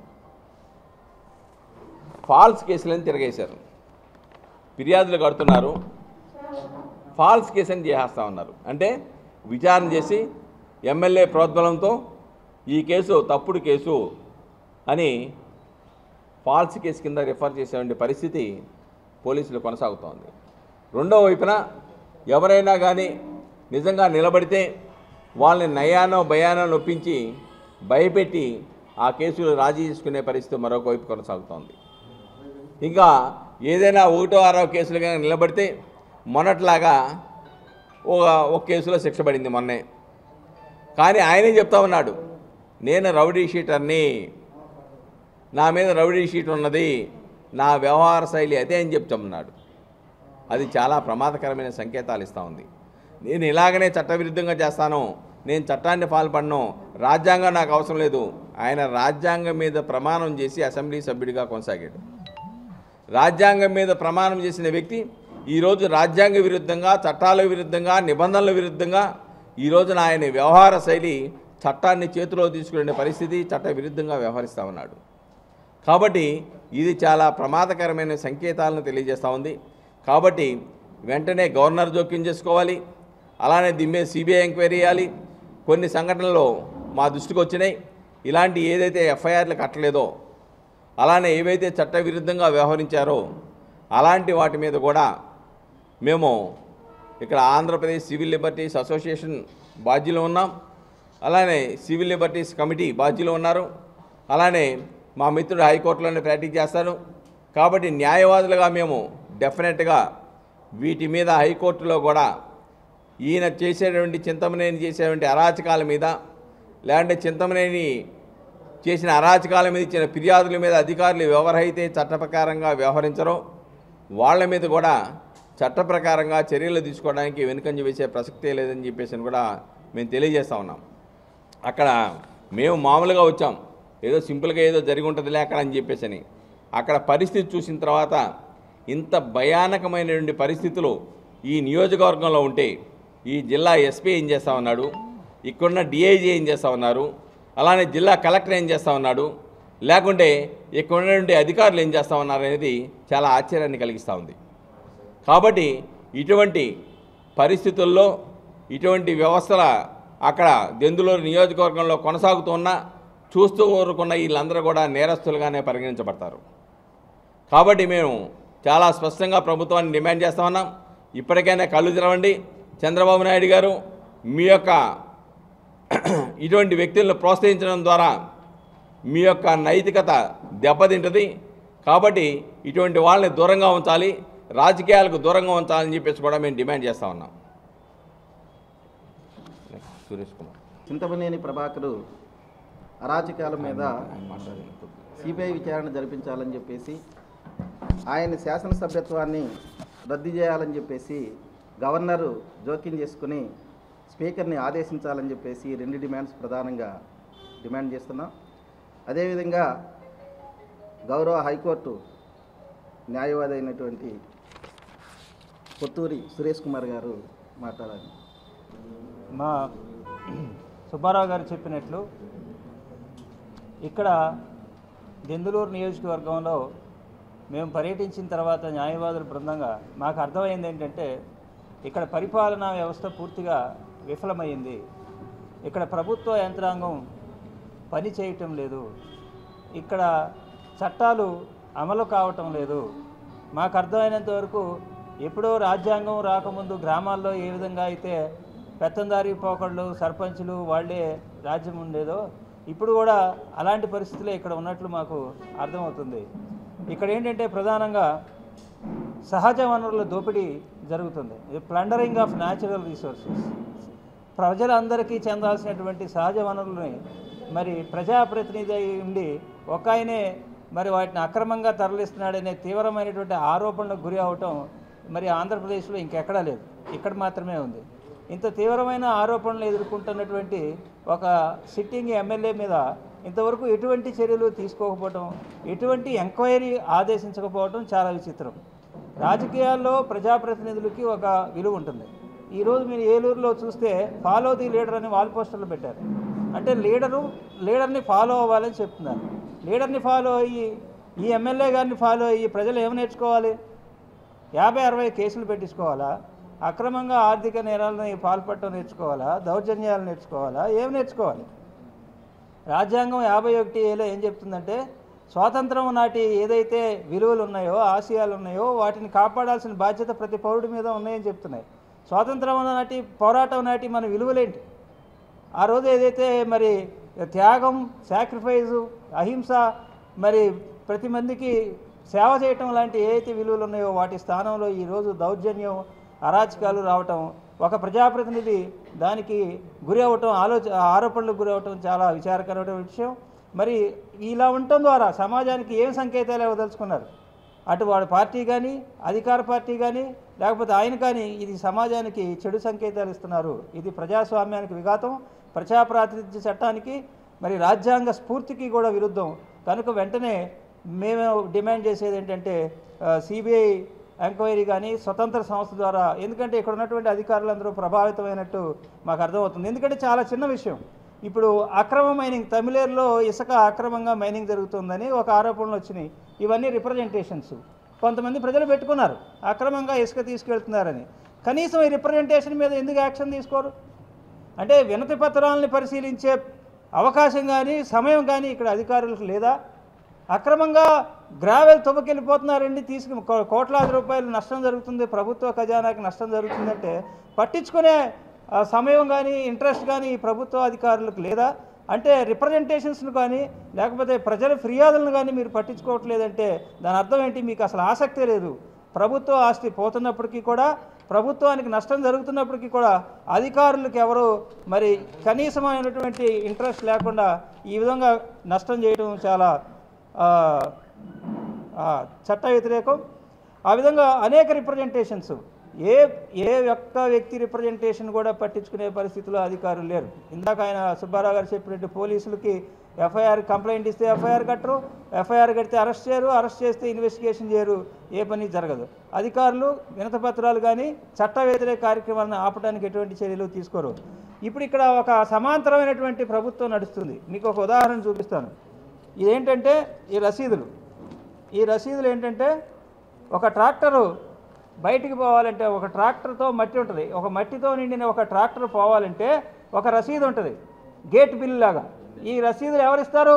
ఫాల్స్ కేసులని తిరగేశారు ఫిర్యాదులు కడుతున్నారు ఫాల్స్ కేసు అని చేసేస్తా ఉన్నారు అంటే విచారణ చేసి ఎమ్మెల్యే ప్రోద్బలంతో ఈ కేసు తప్పుడు కేసు అని ఫాల్స్ కేసు కింద రిఫర్ చేసేటువంటి పరిస్థితి పోలీసులు కొనసాగుతోంది రెండో వైపున ఎవరైనా కానీ నిజంగా నిలబడితే వాళ్ళని నయానో భయానో నొప్పించి భయపెట్టి ఆ కేసులు రాజీ చేసుకునే పరిస్థితి మరొక వైపు కొనసాగుతోంది ఇంకా ఏదైనా ఒకటో ఆరో కేసులు కనుక నిలబడితే మొన్నట్లాగా ఒక ఒక కేసులో శిక్ష పడింది మొన్నే కానీ ఆయనే చెప్తా ఉన్నాడు నేను రౌడీ షీటర్ని నా మీద రౌడీ షీట్ ఉన్నది నా వ్యవహార శైలి అదే అని చెప్తున్నాడు అది చాలా ప్రమాదకరమైన సంకేతాలు ఇస్తూ ఉంది నేను ఇలాగనే చట్టవిరుద్ధంగా చేస్తాను నేను చట్టాన్ని పాల్పడను రాజ్యాంగం నాకు అవసరం లేదు ఆయన రాజ్యాంగం మీద ప్రమాణం చేసి అసెంబ్లీ సభ్యుడిగా కొనసాగాడు రాజ్యాంగం మీద ప్రమాణం చేసిన వ్యక్తి ఈరోజు రాజ్యాంగ విరుద్ధంగా చట్టాల విరుద్ధంగా నిబంధనల విరుద్ధంగా ఈ రోజున ఆయన వ్యవహార శైలి చట్టాన్ని చేతిలో తీసుకునే పరిస్థితి చట్ట విరుద్ధంగా వ్యవహరిస్తూ ఉన్నాడు కాబట్టి ఇది చాలా ప్రమాదకరమైన సంకేతాలను తెలియజేస్తూ ఉంది కాబట్టి వెంటనే గవర్నర్ జోక్యం చేసుకోవాలి అలానే దీని మీద సిబిఐ ఎంక్వైరీ చేయాలి కొన్ని సంఘటనలు మా దృష్టికి వచ్చినాయి ఇలాంటి ఏదైతే ఎఫ్ఐఆర్లు కట్టలేదో అలానే ఏవైతే చట్టవిరుద్ధంగా వ్యవహరించారో అలాంటి వాటి మీద కూడా మేము ఇక్కడ ఆంధ్రప్రదేశ్ సివిల్ లిబర్టీస్ అసోసియేషన్ బాధ్యులు ఉన్నాం అలానే సివిల్ లిబర్టీస్ కమిటీ బాధ్యులు ఉన్నారు అలానే మా మిత్రుడు హైకోర్టులోనే ప్రాక్టీస్ చేస్తారు కాబట్టి న్యాయవాదులుగా మేము డెఫినెట్గా వీటి మీద హైకోర్టులో కూడా ఈయన చేసేటువంటి చింతమనేని చేసేటువంటి అరాచకాల మీద లేదంటే చింతమనేని చేసిన అరాచకాల మీద ఇచ్చిన ఫిర్యాదుల మీద అధికారులు ఎవరైతే చట్ట ప్రకారంగా వ్యవహరించరో వాళ్ళ మీద కూడా చట్ట ప్రకారంగా చర్యలు తీసుకోవడానికి వెనుకంజ వేసే ప్రసక్తే లేదని చెప్పేసి అని కూడా మేము తెలియజేస్తా ఉన్నాం అక్కడ మేము మామూలుగా వచ్చాం ఏదో సింపుల్గా ఏదో జరిగి ఉంటుందిలే అక్కడ అని చెప్పేసి అని అక్కడ పరిస్థితి చూసిన తర్వాత ఇంత భయానకమైనటువంటి పరిస్థితులు ఈ నియోజకవర్గంలో ఉంటే ఈ జిల్లా ఎస్పీ ఏం చేస్తా ఉన్నాడు ఇక్కడున్న డిఐజీ ఏం చేస్తా ఉన్నారు అలానే జిల్లా కలెక్టర్ ఏం చేస్తా ఉన్నాడు లేకుంటే ఇక్కడ ఉన్నటువంటి అధికారులు ఏం చేస్తా ఉన్నారు అనేది చాలా ఆశ్చర్యాన్ని కలిగిస్తూ ఉంది కాబట్టి ఇటువంటి పరిస్థితుల్లో ఇటువంటి వ్యవస్థల అక్కడ దెందులూరు నియోజకవర్గంలో కొనసాగుతున్న చూస్తూ ఊరుకున్న వీళ్ళందరూ కూడా నేరస్తులుగానే పరిగణించబడతారు కాబట్టి మేము చాలా స్పష్టంగా ప్రభుత్వాన్ని డిమాండ్ చేస్తా ఉన్నాం ఇప్పటికైనా కళ్ళు తెరవండి చంద్రబాబు నాయుడు గారు మీ యొక్క ఇటువంటి వ్యక్తులను ప్రోత్సహించడం ద్వారా మీ యొక్క నైతికత దెబ్బతింటుంది కాబట్టి ఇటువంటి వాళ్ళని దూరంగా ఉంచాలి రాజకీయాలకు దూరంగా ఉంచాలని చెప్పేసి కూడా మేము డిమాండ్ చేస్తా ఉన్నాం సురేష్ కుమార్ చింతమనేని ప్రభాకరు అరాచకాల మీద ఆయన మాట్లాడండి. సిబిఐ విచారణ జరిపించాలని చెప్పేసి ఆయన శాసనసభ్యత్వాన్ని రద్దు చేయాలని చెప్పేసి గవర్నరు జోక్యం చేసుకుని స్పీకర్ని ఆదేశించాలని చెప్పేసి ఈ రెండు డిమాండ్స్ ప్రధానంగా డిమాండ్ చేస్తున్నాం అదేవిధంగా గౌరవ హైకోర్టు న్యాయవాది అయినటువంటి పొత్తూరి సురేష్ కుమార్ గారు మాట్లాడాలి మా సుబ్బారావు గారు చెప్పినట్లు ఇక్కడ దెందులూరు నియోజకవర్గంలో మేము పర్యటించిన తర్వాత న్యాయవాదుల బృందంగా మాకు అర్థమైంది ఏంటంటే ఇక్కడ పరిపాలనా వ్యవస్థ పూర్తిగా విఫలమైంది ఇక్కడ ప్రభుత్వ యంత్రాంగం పని చేయటం లేదు ఇక్కడ చట్టాలు అమలు కావటం లేదు మాకు అర్థమైనంత వరకు ఎప్పుడో రాజ్యాంగం రాకముందు గ్రామాల్లో ఏ విధంగా అయితే పెత్తందారి పోకళ్ళు సర్పంచులు వాళ్ళే రాజ్యం ఉండేదో ఇప్పుడు కూడా అలాంటి పరిస్థితులే ఇక్కడ ఉన్నట్లు మాకు అర్థమవుతుంది ఇక్కడ ఏంటంటే ప్రధానంగా సహజ వనరుల దోపిడీ జరుగుతుంది ఇది ప్లండరింగ్ ఆఫ్ న్యాచురల్ రీసోర్సెస్ ప్రజలందరికీ చెందాల్సినటువంటి సహజ వనరులని మరి ప్రజాప్రతినిధి అయి ఉండి ఒక ఆయనే మరి వాటిని అక్రమంగా తరలిస్తున్నాడనే తీవ్రమైనటువంటి ఆరోపణలకు గురి అవటం మరి ఆంధ్రప్రదేశ్లో ఇంకెక్కడా లేదు ఇక్కడ మాత్రమే ఉంది ఇంత తీవ్రమైన ఆరోపణలు ఎదుర్కొంటున్నటువంటి ఒక సిట్టింగ్ ఎమ్మెల్యే మీద ఇంతవరకు ఎటువంటి చర్యలు తీసుకోకపోవటం ఎటువంటి ఎంక్వైరీ ఆదేశించకపోవటం చాలా విచిత్రం రాజకీయాల్లో ప్రజాప్రతినిధులకి ఒక విలువ ఉంటుంది ఈరోజు మీరు ఏలూరులో చూస్తే ఫాలో ది లీడర్ అని వాల్ పోస్టర్లు పెట్టారు అంటే లీడరు లీడర్ని ఫాలో అవ్వాలని చెప్తున్నారు లీడర్ని ఫాలో అయ్యి ఈ ఎమ్మెల్యే గారిని ఫాలో అయ్యి ప్రజలు ఏమి నేర్చుకోవాలి యాభై అరవై కేసులు పెట్టించుకోవాలా అక్రమంగా ఆర్థిక నేరాలను పాల్పడటం నేర్చుకోవాలా దౌర్జన్యాలు నేర్చుకోవాలా ఏం నేర్చుకోవాలి రాజ్యాంగం యాభై ఒకటి ఏలో ఏం చెప్తుందంటే స్వాతంత్రం నాటి ఏదైతే విలువలు ఉన్నాయో ఆశయాలు ఉన్నాయో వాటిని కాపాడాల్సిన బాధ్యత ప్రతి పౌరుడి మీద ఉన్నాయని చెప్తున్నాయి స్వాతంత్రం నాటి పోరాటం నాటి మన విలువలేంటి ఆ రోజు ఏదైతే మరి త్యాగం సాక్రిఫైజు అహింస మరి ప్రతి మందికి సేవ చేయటం లాంటి ఏవైతే విలువలు ఉన్నాయో వాటి స్థానంలో ఈరోజు దౌర్జన్యం అరాచకాలు రావటం ఒక ప్రజాప్రతినిధి దానికి గురి అవ్వటం ఆలోచ ఆరోపణలకు గురి అవ్వటం చాలా విచారకరమైన విషయం మరి ఇలా ఉండటం ద్వారా సమాజానికి ఏం సంకేతాలు ఇవ్వదలుచుకున్నారు అటు వాడి పార్టీ కానీ అధికార పార్టీ కానీ లేకపోతే ఆయన కానీ ఇది సమాజానికి చెడు సంకేతాలు ఇస్తున్నారు ఇది ప్రజాస్వామ్యానికి విఘాతం ప్రజాప్రాతినిధ్య చట్టానికి మరి రాజ్యాంగ స్ఫూర్తికి కూడా విరుద్ధం కనుక వెంటనే మేము డిమాండ్ చేసేది ఏంటంటే సిబిఐ ఎంక్వైరీ కానీ స్వతంత్ర సంస్థ ద్వారా ఎందుకంటే ఇక్కడ ఉన్నటువంటి అధికారులందరూ ప్రభావితమైనట్టు మాకు అర్థమవుతుంది ఎందుకంటే చాలా చిన్న విషయం ఇప్పుడు అక్రమ మైనింగ్ తమిళేరులో ఇసుక అక్రమంగా మైనింగ్ జరుగుతుందని ఒక ఆరోపణలు వచ్చినాయి ఇవన్నీ రిప్రజెంటేషన్స్ కొంతమంది ప్రజలు పెట్టుకున్నారు అక్రమంగా ఇసుక తీసుకెళ్తున్నారని కనీసం ఈ రిప్రజెంటేషన్ మీద ఎందుకు యాక్షన్ తీసుకోరు అంటే వినతి పత్రాలని పరిశీలించే అవకాశం కానీ సమయం కానీ ఇక్కడ అధికారులకు లేదా అక్రమంగా గ్రావెల్ తువ్వకెళ్ళిపోతున్నారండి తీసుకు కో- కోట్లాది రూపాయలు నష్టం జరుగుతుంది ప్రభుత్వ ఖజానాకి నష్టం జరుగుతుందంటే పట్టించుకునే ఆ, సమయం కానీ ఇంట్రెస్ట్ కానీ ఈ ప్రభుత్వ అధికారులకు లేదా అంటే రిప్రజెంటేషన్స్ను కానీ లేకపోతే ప్రజల ఫిర్యాదులను కానీ మీరు పట్టించుకోవట్లేదంటే దాని అర్థం ఏంటి మీకు అసలు ఆసక్తే లేదు ప్రభుత్వ ఆస్తి పోతున్నప్పటికీ కూడా ప్రభుత్వానికి నష్టం జరుగుతున్నప్పటికీ కూడా అధికారులకు ఎవరు మరి కనీసమైనటువంటి ఇంట్రెస్ట్ లేకుండా ఈ విధంగా నష్టం చేయడం చాలా ఆ, ఆ, చట్ట వ్యతిరేకం ఆ విధంగా అనేక రిప్రజెంటేషన్స్ ఏ ఏ ఒక్క వ్యక్తి రిప్రజెంటేషన్ కూడా పట్టించుకునే పరిస్థితిలో అధికారులు లేరు ఇందాక ఆయన సుబ్బారావు గారు చెప్పినట్టు పోలీసులకి ఎఫ్ఐఆర్ కంప్లైంట్ ఇస్తే ఎఫ్ఐఆర్ కట్టరు ఎఫ్ఐఆర్ కడితే అరెస్ట్ చేయరు అరెస్ట్ చేస్తే ఇన్వెస్టిగేషన్ చేయరు ఏ పని జరగదు అధికారులు వినతపత్రాలు కానీ చట్ట వ్యతిరేక కార్యక్రమాలను ఆపడానికి ఎటువంటి చర్యలు తీసుకోరు ఇప్పుడు ఇక్కడ ఒక సమాంతరమైనటువంటి ప్రభుత్వం నడుస్తుంది మీకు ఒక ఉదాహరణ చూపిస్తాను ఇదేంటంటే ఈ రసీదులు ఈ రసీదులు ఏంటంటే ఒక ట్రాక్టరు బయటికి పోవాలంటే ఒక ట్రాక్టర్తో మట్టి ఉంటుంది ఒక మట్టితో నిండిన ఒక ట్రాక్టర్ పోవాలంటే ఒక రసీదు ఉంటుంది గేట్ బిల్ లాగా ఈ రసీదులు ఎవరిస్తారు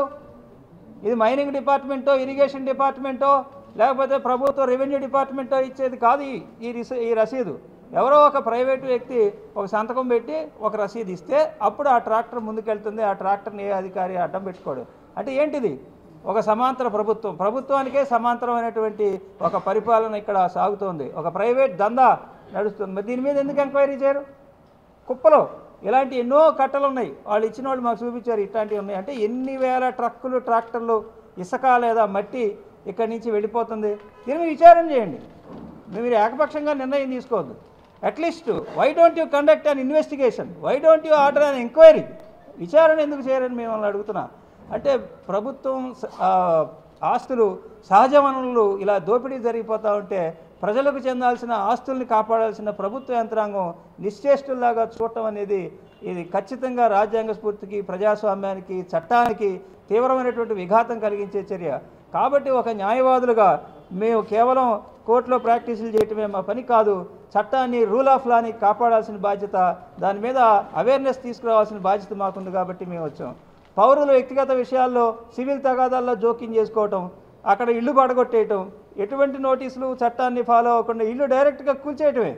ఇది మైనింగ్ డిపార్ట్మెంటో ఇరిగేషన్ డిపార్ట్మెంటో లేకపోతే ప్రభుత్వ రెవెన్యూ డిపార్ట్మెంటో ఇచ్చేది కాదు ఈ- ఈ రిసీ ఈ రసీదు ఎవరో ఒక ప్రైవేటు వ్యక్తి ఒక సంతకం పెట్టి ఒక రసీదు ఇస్తే అప్పుడు ఆ ట్రాక్టర్ ముందుకెళ్తుంది ఆ ట్రాక్టర్ని ఏ అధికారి అడ్డం పెట్టుకోడు అంటే ఏంటిది ఒక సమాంతర ప్రభుత్వం ప్రభుత్వానికే సమాంతరమైనటువంటి ఒక పరిపాలన ఇక్కడ సాగుతోంది ఒక ప్రైవేట్ దందా నడుస్తుంది మరి దీని మీద ఎందుకు ఎంక్వైరీ చేయరు కుప్పలో ఇలాంటి ఎన్నో కట్టలు ఉన్నాయి వాళ్ళు ఇచ్చిన వాళ్ళు మాకు చూపించారు ఇట్లాంటివి ఉన్నాయి అంటే ఎన్ని వేల ట్రక్కులు ట్రాక్టర్లు ఇసుక లేదా మట్టి ఇక్కడి నుంచి వెళ్ళిపోతుంది దీని మీద విచారణ చేయండి మీరు ఏకపక్షంగా నిర్ణయం తీసుకోవద్దు at least why don't you conduct an investigation why don't you order an enquiry విచారణ ఎందుకు చేయరని మిమ్మల్ని అడుగుతున్నా అంటే ప్రభుత్వం స- ఆ, ఆస్తులు సహజ వనరులు ఇలా దోపిడీ జరిగిపోతూ ఉంటే ప్రజలకు చెందాల్సిన ఆస్తుల్ని కాపాడాల్సిన ప్రభుత్వ యంత్రాంగం నిశ్చేష్టుల్లాగా చూడటం అనేది ఇది ఖచ్చితంగా రాజ్యాంగ స్ఫూర్తికి ప్రజాస్వామ్యానికి చట్టానికి తీవ్రమైనటువంటి విఘాతం కలిగించే చర్య కాబట్టి ఒక న్యాయవాదులుగా మేము కేవలం కోర్టులో ప్రాక్టీసులు చేయటమే మా పని కాదు చట్టాన్ని రూల్ ఆఫ్ లాని కాపాడాల్సిన బాధ్యత దాని మీద అవేర్నెస్ తీసుకురావాల్సిన బాధ్యత మాకుంది కాబట్టి మేము వచ్చాం పౌరుల వ్యక్తిగత విషయాల్లో సివిల్ తగాదాల్లో జోక్యం చేసుకోవటం అక్కడ ఇల్లు పడగొట్టేయటం ఎటువంటి నోటీసులు చట్టాన్ని ఫాలో అవ్వకుండా ఇల్లు డైరెక్ట్గా కూల్చేయటమే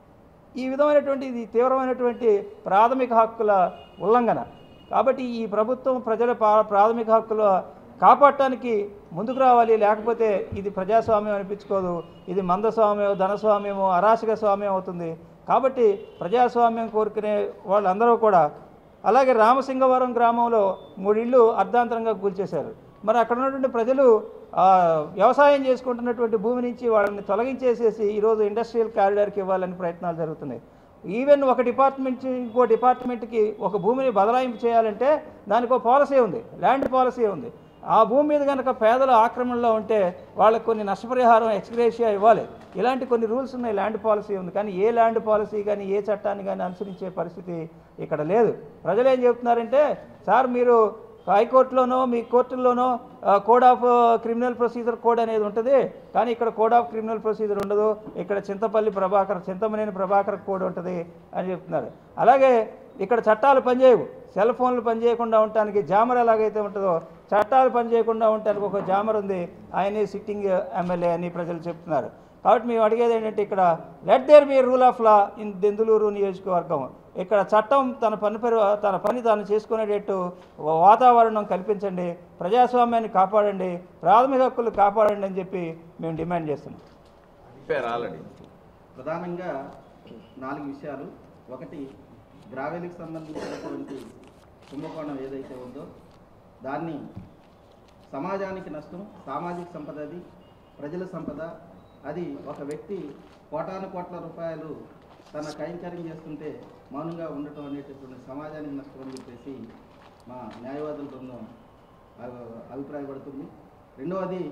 ఈ విధమైనటువంటి ఇది తీవ్రమైనటువంటి ప్రాథమిక హక్కుల ఉల్లంఘన కాబట్టి ఈ ప్రభుత్వం ప్రజల పా- ప్రాథమిక హక్కుల కాపాడటానికి ముందుకు రావాలి లేకపోతే ఇది ప్రజాస్వామ్యం అనిపించుకోదు ఇది మందస్వామ్యం ధనస్వామ్యము అరాచక స్వామ్యం అవుతుంది కాబట్టి ప్రజాస్వామ్యం కోరుకునే వాళ్ళందరూ కూడా అలాగే రామసింగవరం గ్రామంలో మూడిళ్ళు అర్ధాంతరంగా కూల్చేశారు మరి అక్కడ ఉన్నటువంటి ప్రజలు ఆ, వ్యవసాయం చేసుకుంటున్నటువంటి భూమి నుంచి వాళ్ళని తొలగించేసేసి ఈరోజు ఇండస్ట్రియల్ కారిడార్కి ఇవ్వాలని ప్రయత్నాలు జరుగుతున్నాయి ఈవెన్ ఒక డిపార్ట్మెంట్ నుంచి ఇంకో డిపార్ట్మెంట్కి ఒక భూమిని బదలాయింపు చేయాలంటే దానికి ఒక పాలసీ ఉంది ల్యాండ్ పాలసీ ఉంది ఆ భూమి మీద కనుక పేదల ఆక్రమణలో ఉంటే వాళ్ళకి కొన్ని నష్టపరిహారం ఎక్స్గ్రేషియా ఇవ్వాలి ఇలాంటి కొన్ని రూల్స్ ఉన్నాయి ల్యాండ్ పాలసీ ఉంది కానీ ఏ ల్యాండ్ పాలసీ కానీ ఏ చట్టాన్ని కానీ అనుసరించే పరిస్థితి ఇక్కడ లేదు ప్రజలు ఏం చెబుతున్నారంటే సార్ మీరు హైకోర్టులోనో మీ కోర్టుల్లోనో code of criminal procedure code అనేది ఉంటుంది కానీ ఇక్కడ కోడ్ ఆఫ్ క్రిమినల్ ప్రొసీజర్ ఉండదు ఇక్కడ చింతపల్లి ప్రభాకర్ చింతమనేని ప్రభాకర్ కోడ్ ఉంటుంది అని చెప్తున్నారు అలాగే ఇక్కడ చట్టాలు పనిచేయవు సెల్ ఫోన్లు పనిచేయకుండా ఉండటానికి జామర్ ఎలాగైతే ఉంటుందో చట్టాలు పనిచేయకుండా ఉండటానికి ఒక జామర్ ఉంది ఆయనే సిట్టింగ్ ఎమ్మెల్యే అని ప్రజలు చెప్తున్నారు కాబట్టి మేము అడిగేది ఏంటంటే ఇక్కడ let there be rule of law in Denduluru నియోజకవర్గం ఇక్కడ చట్టం తన పని పరి తన పని తాను చేసుకునేటట్టు వాతావరణం కల్పించండి ప్రజాస్వామ్యాన్ని కాపాడండి ప్రాథమిక హక్కులు కాపాడండి అని చెప్పి మేము డిమాండ్ చేస్తున్నాం చెప్పారు ఆల్రెడీ ప్రధానంగా నాలుగు విషయాలు ఒకటి గ్రావెల్కి సంబంధించినటువంటి కుంభకోణం ఏదైతే ఉందో దాన్ని సమాజానికి నష్టం సామాజిక సంపద అది ప్రజల సంపద అది ఒక వ్యక్తి కోటాను కోట్ల రూపాయలు తన కైంకర్యం చేస్తుంటే మౌనంగా ఉండటం అనేటటువంటి సమాజానికి నష్టం అని చెప్పేసి మా న్యాయవాదుల బృందం అభి- అభిప్రాయపడుతుంది రెండవది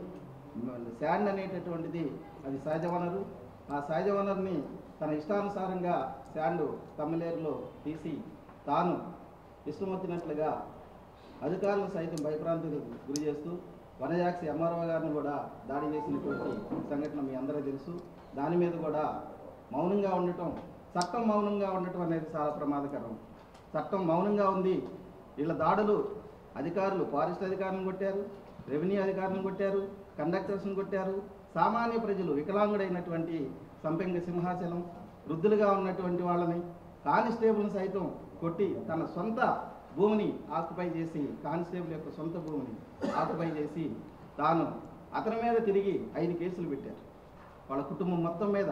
శాండ్ అనేటటువంటిది అది సహజ వనరు ఆ సహజ వనరుని తన ఇష్టానుసారంగా శాండ్ తమ్మిలేరులో తీసి తాను ఇష్టమొచ్చినట్లుగా అధికారులను సైతం భయభ్రాంతికి గురి చేస్తూ వనజాక్షి ఎంఆర్ఓ గారిని కూడా దాడి చేసినటువంటి సంఘటన మీ అందరూ తెలుసు దాని మీద కూడా మౌనంగా ఉండటం చట్టం మౌనంగా ఉండటం అనేది చాలా ప్రమాదకరం చట్టం మౌనంగా ఉంది వీళ్ళ దాడులు అధికారులు ఫారెస్ట్ అధికారులను కొట్టారు రెవెన్యూ అధికారులను కొట్టారు కండక్టర్స్ని కొట్టారు సామాన్య ప్రజలు వికలాంగుడైనటువంటి సంపెంగ సింహాచలం వృద్ధులుగా ఉన్నటువంటి వాళ్ళని కానిస్టేబుల్ని సైతం కొట్టి తన సొంత భూమిని ఆక్యుపై చేసి కానిస్టేబుల్ యొక్క సొంత భూమిని ఆక్యుపై చేసి తాను అతని మీద తిరిగి ఐదు కేసులు పెట్టారు వాళ్ళ కుటుంబం మొత్తం మీద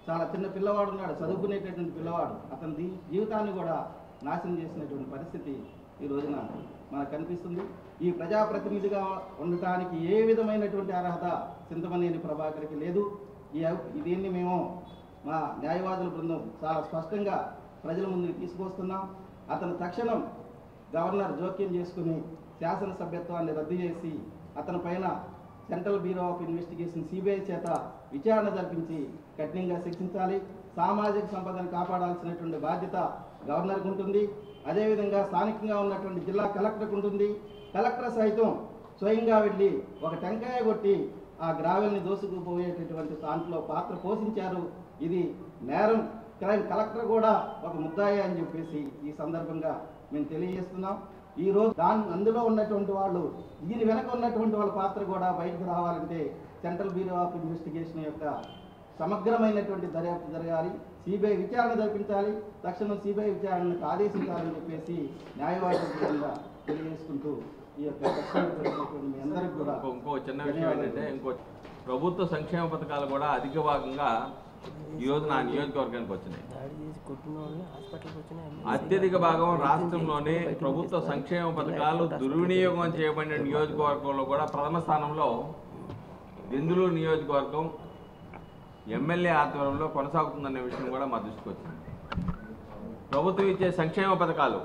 చాలా చిన్న పిల్లవాడు ఉన్నాడు చదువుకునేటటువంటి పిల్లవాడు అతని దీ- జీవితాన్ని కూడా నాశనం చేసినటువంటి పరిస్థితి ఈ రోజున మనకు కనిపిస్తుంది ఈ ప్రజాప్రతినిధిగా ఉండటానికి ఏ విధమైనటువంటి అర్హత చింతమనేని ప్రభాకర్కి లేదు ఈ అవ్- దీన్ని మేము మా న్యాయవాదుల బృందం చాలా స్పష్టంగా ప్రజల ముందుకు తీసుకొస్తున్నాం అతను తక్షణం గవర్నర్ జోక్యం చేసుకుని శాసనసభ్యత్వాన్ని రద్దు చేసి అతని పైన central bureau of investigation CBI చేత విచారణ జరిపించి కఠినంగా శిక్షించాలి సామాజిక సంపదను కాపాడాల్సినటువంటి బాధ్యత గవర్నర్కు ఉంటుంది అదేవిధంగా స్థానికంగా ఉన్నటువంటి జిల్లా కలెక్టర్కు ఉంటుంది కలెక్టర్ సైతం స్వయంగా వెళ్ళి ఒక టెంకాయ కొట్టి ఆ గ్రావెల్ని దోసుకుపోయేటటువంటి దాంట్లో పాత్ర పోషించారు ఇది నేరం క్రైమ్ కలెక్టర్ కూడా ఒక ముద్దాయి అని చెప్పేసి ఈ సందర్భంగా మేము తెలియజేస్తున్నాం ఈ రోజు దాని అందులో ఉన్నటువంటి వాళ్ళు దీని వెనక ఉన్నటువంటి వాళ్ళ పాత్ర కూడా బయటకు రావాలంటే సెంట్రల్ బ్యూరో ఆఫ్ ఇన్వెస్టిగేషన్ యొక్క సమగ్రమైనటువంటి దర్యాప్తు జరగాలి సిబిఐ విచారణ జరిపించాలి తక్షణం సిబిఐ విచారణకు ఆదేశించాలని చెప్పేసి న్యాయవాదులుగా తెలియజేసుకుంటూ ఈ యొక్క చర్చను జరిపినటువంటి మీ అందరికీ కూడా ఇంకో ఇంకో చిన్న విషయం ఏంటంటే ఇంకో ప్రభుత్వ సంక్షేమ పథకాలు కూడా అధిక భాగంగా ఈరోజు నా నియోజకవర్గానికి వచ్చినాయి దాడి చేసి కొట్టిన వాళ్ళని హాస్పిటల్కి వచ్చిన అత్యధిక భాగం రాష్ట్రంలోని ప్రభుత్వ సంక్షేమ పథకాలు దుర్వినియోగం చేయబడిన నియోజకవర్గంలో కూడా ప్రథమ స్థానంలో దెందులూరు నియోజకవర్గం ఎమ్మెల్యే ఆధ్వర్యంలో కొనసాగుతుందనే విషయం కూడా మా దృష్టికి వచ్చింది ప్రభుత్వం ఇచ్చే సంక్షేమ పథకాలు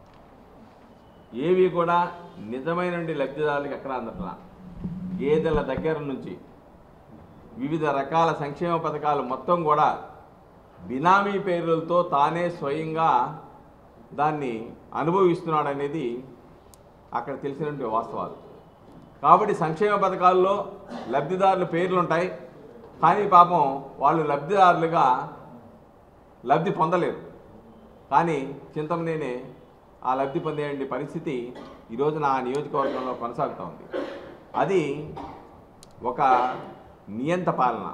ఏవి కూడా నిజమైన లబ్ధిదారులకు ఎక్కడ అందట్లా గేదెల దగ్గర నుంచి వివిధ రకాల సంక్షేమ పథకాలు మొత్తం కూడా బినామీ పేర్లతో తానే స్వయంగా దాన్ని అనుభవిస్తున్నాడనేది అక్కడ తెలిసినటువంటి వాస్తవాలు కాబట్టి సంక్షేమ పథకాల్లో లబ్ధిదారుల పేర్లు ఉంటాయి కానీ పాపం వాళ్ళు లబ్ధిదారులుగా లబ్ధి పొందలేరు కానీ చింతమనేనే ఆ లబ్ధి పొందే పరిస్థితి ఈరోజు నా నియోజకవర్గంలో కొనసాగుతూ ఉంది అది ఒక నియంత పాలన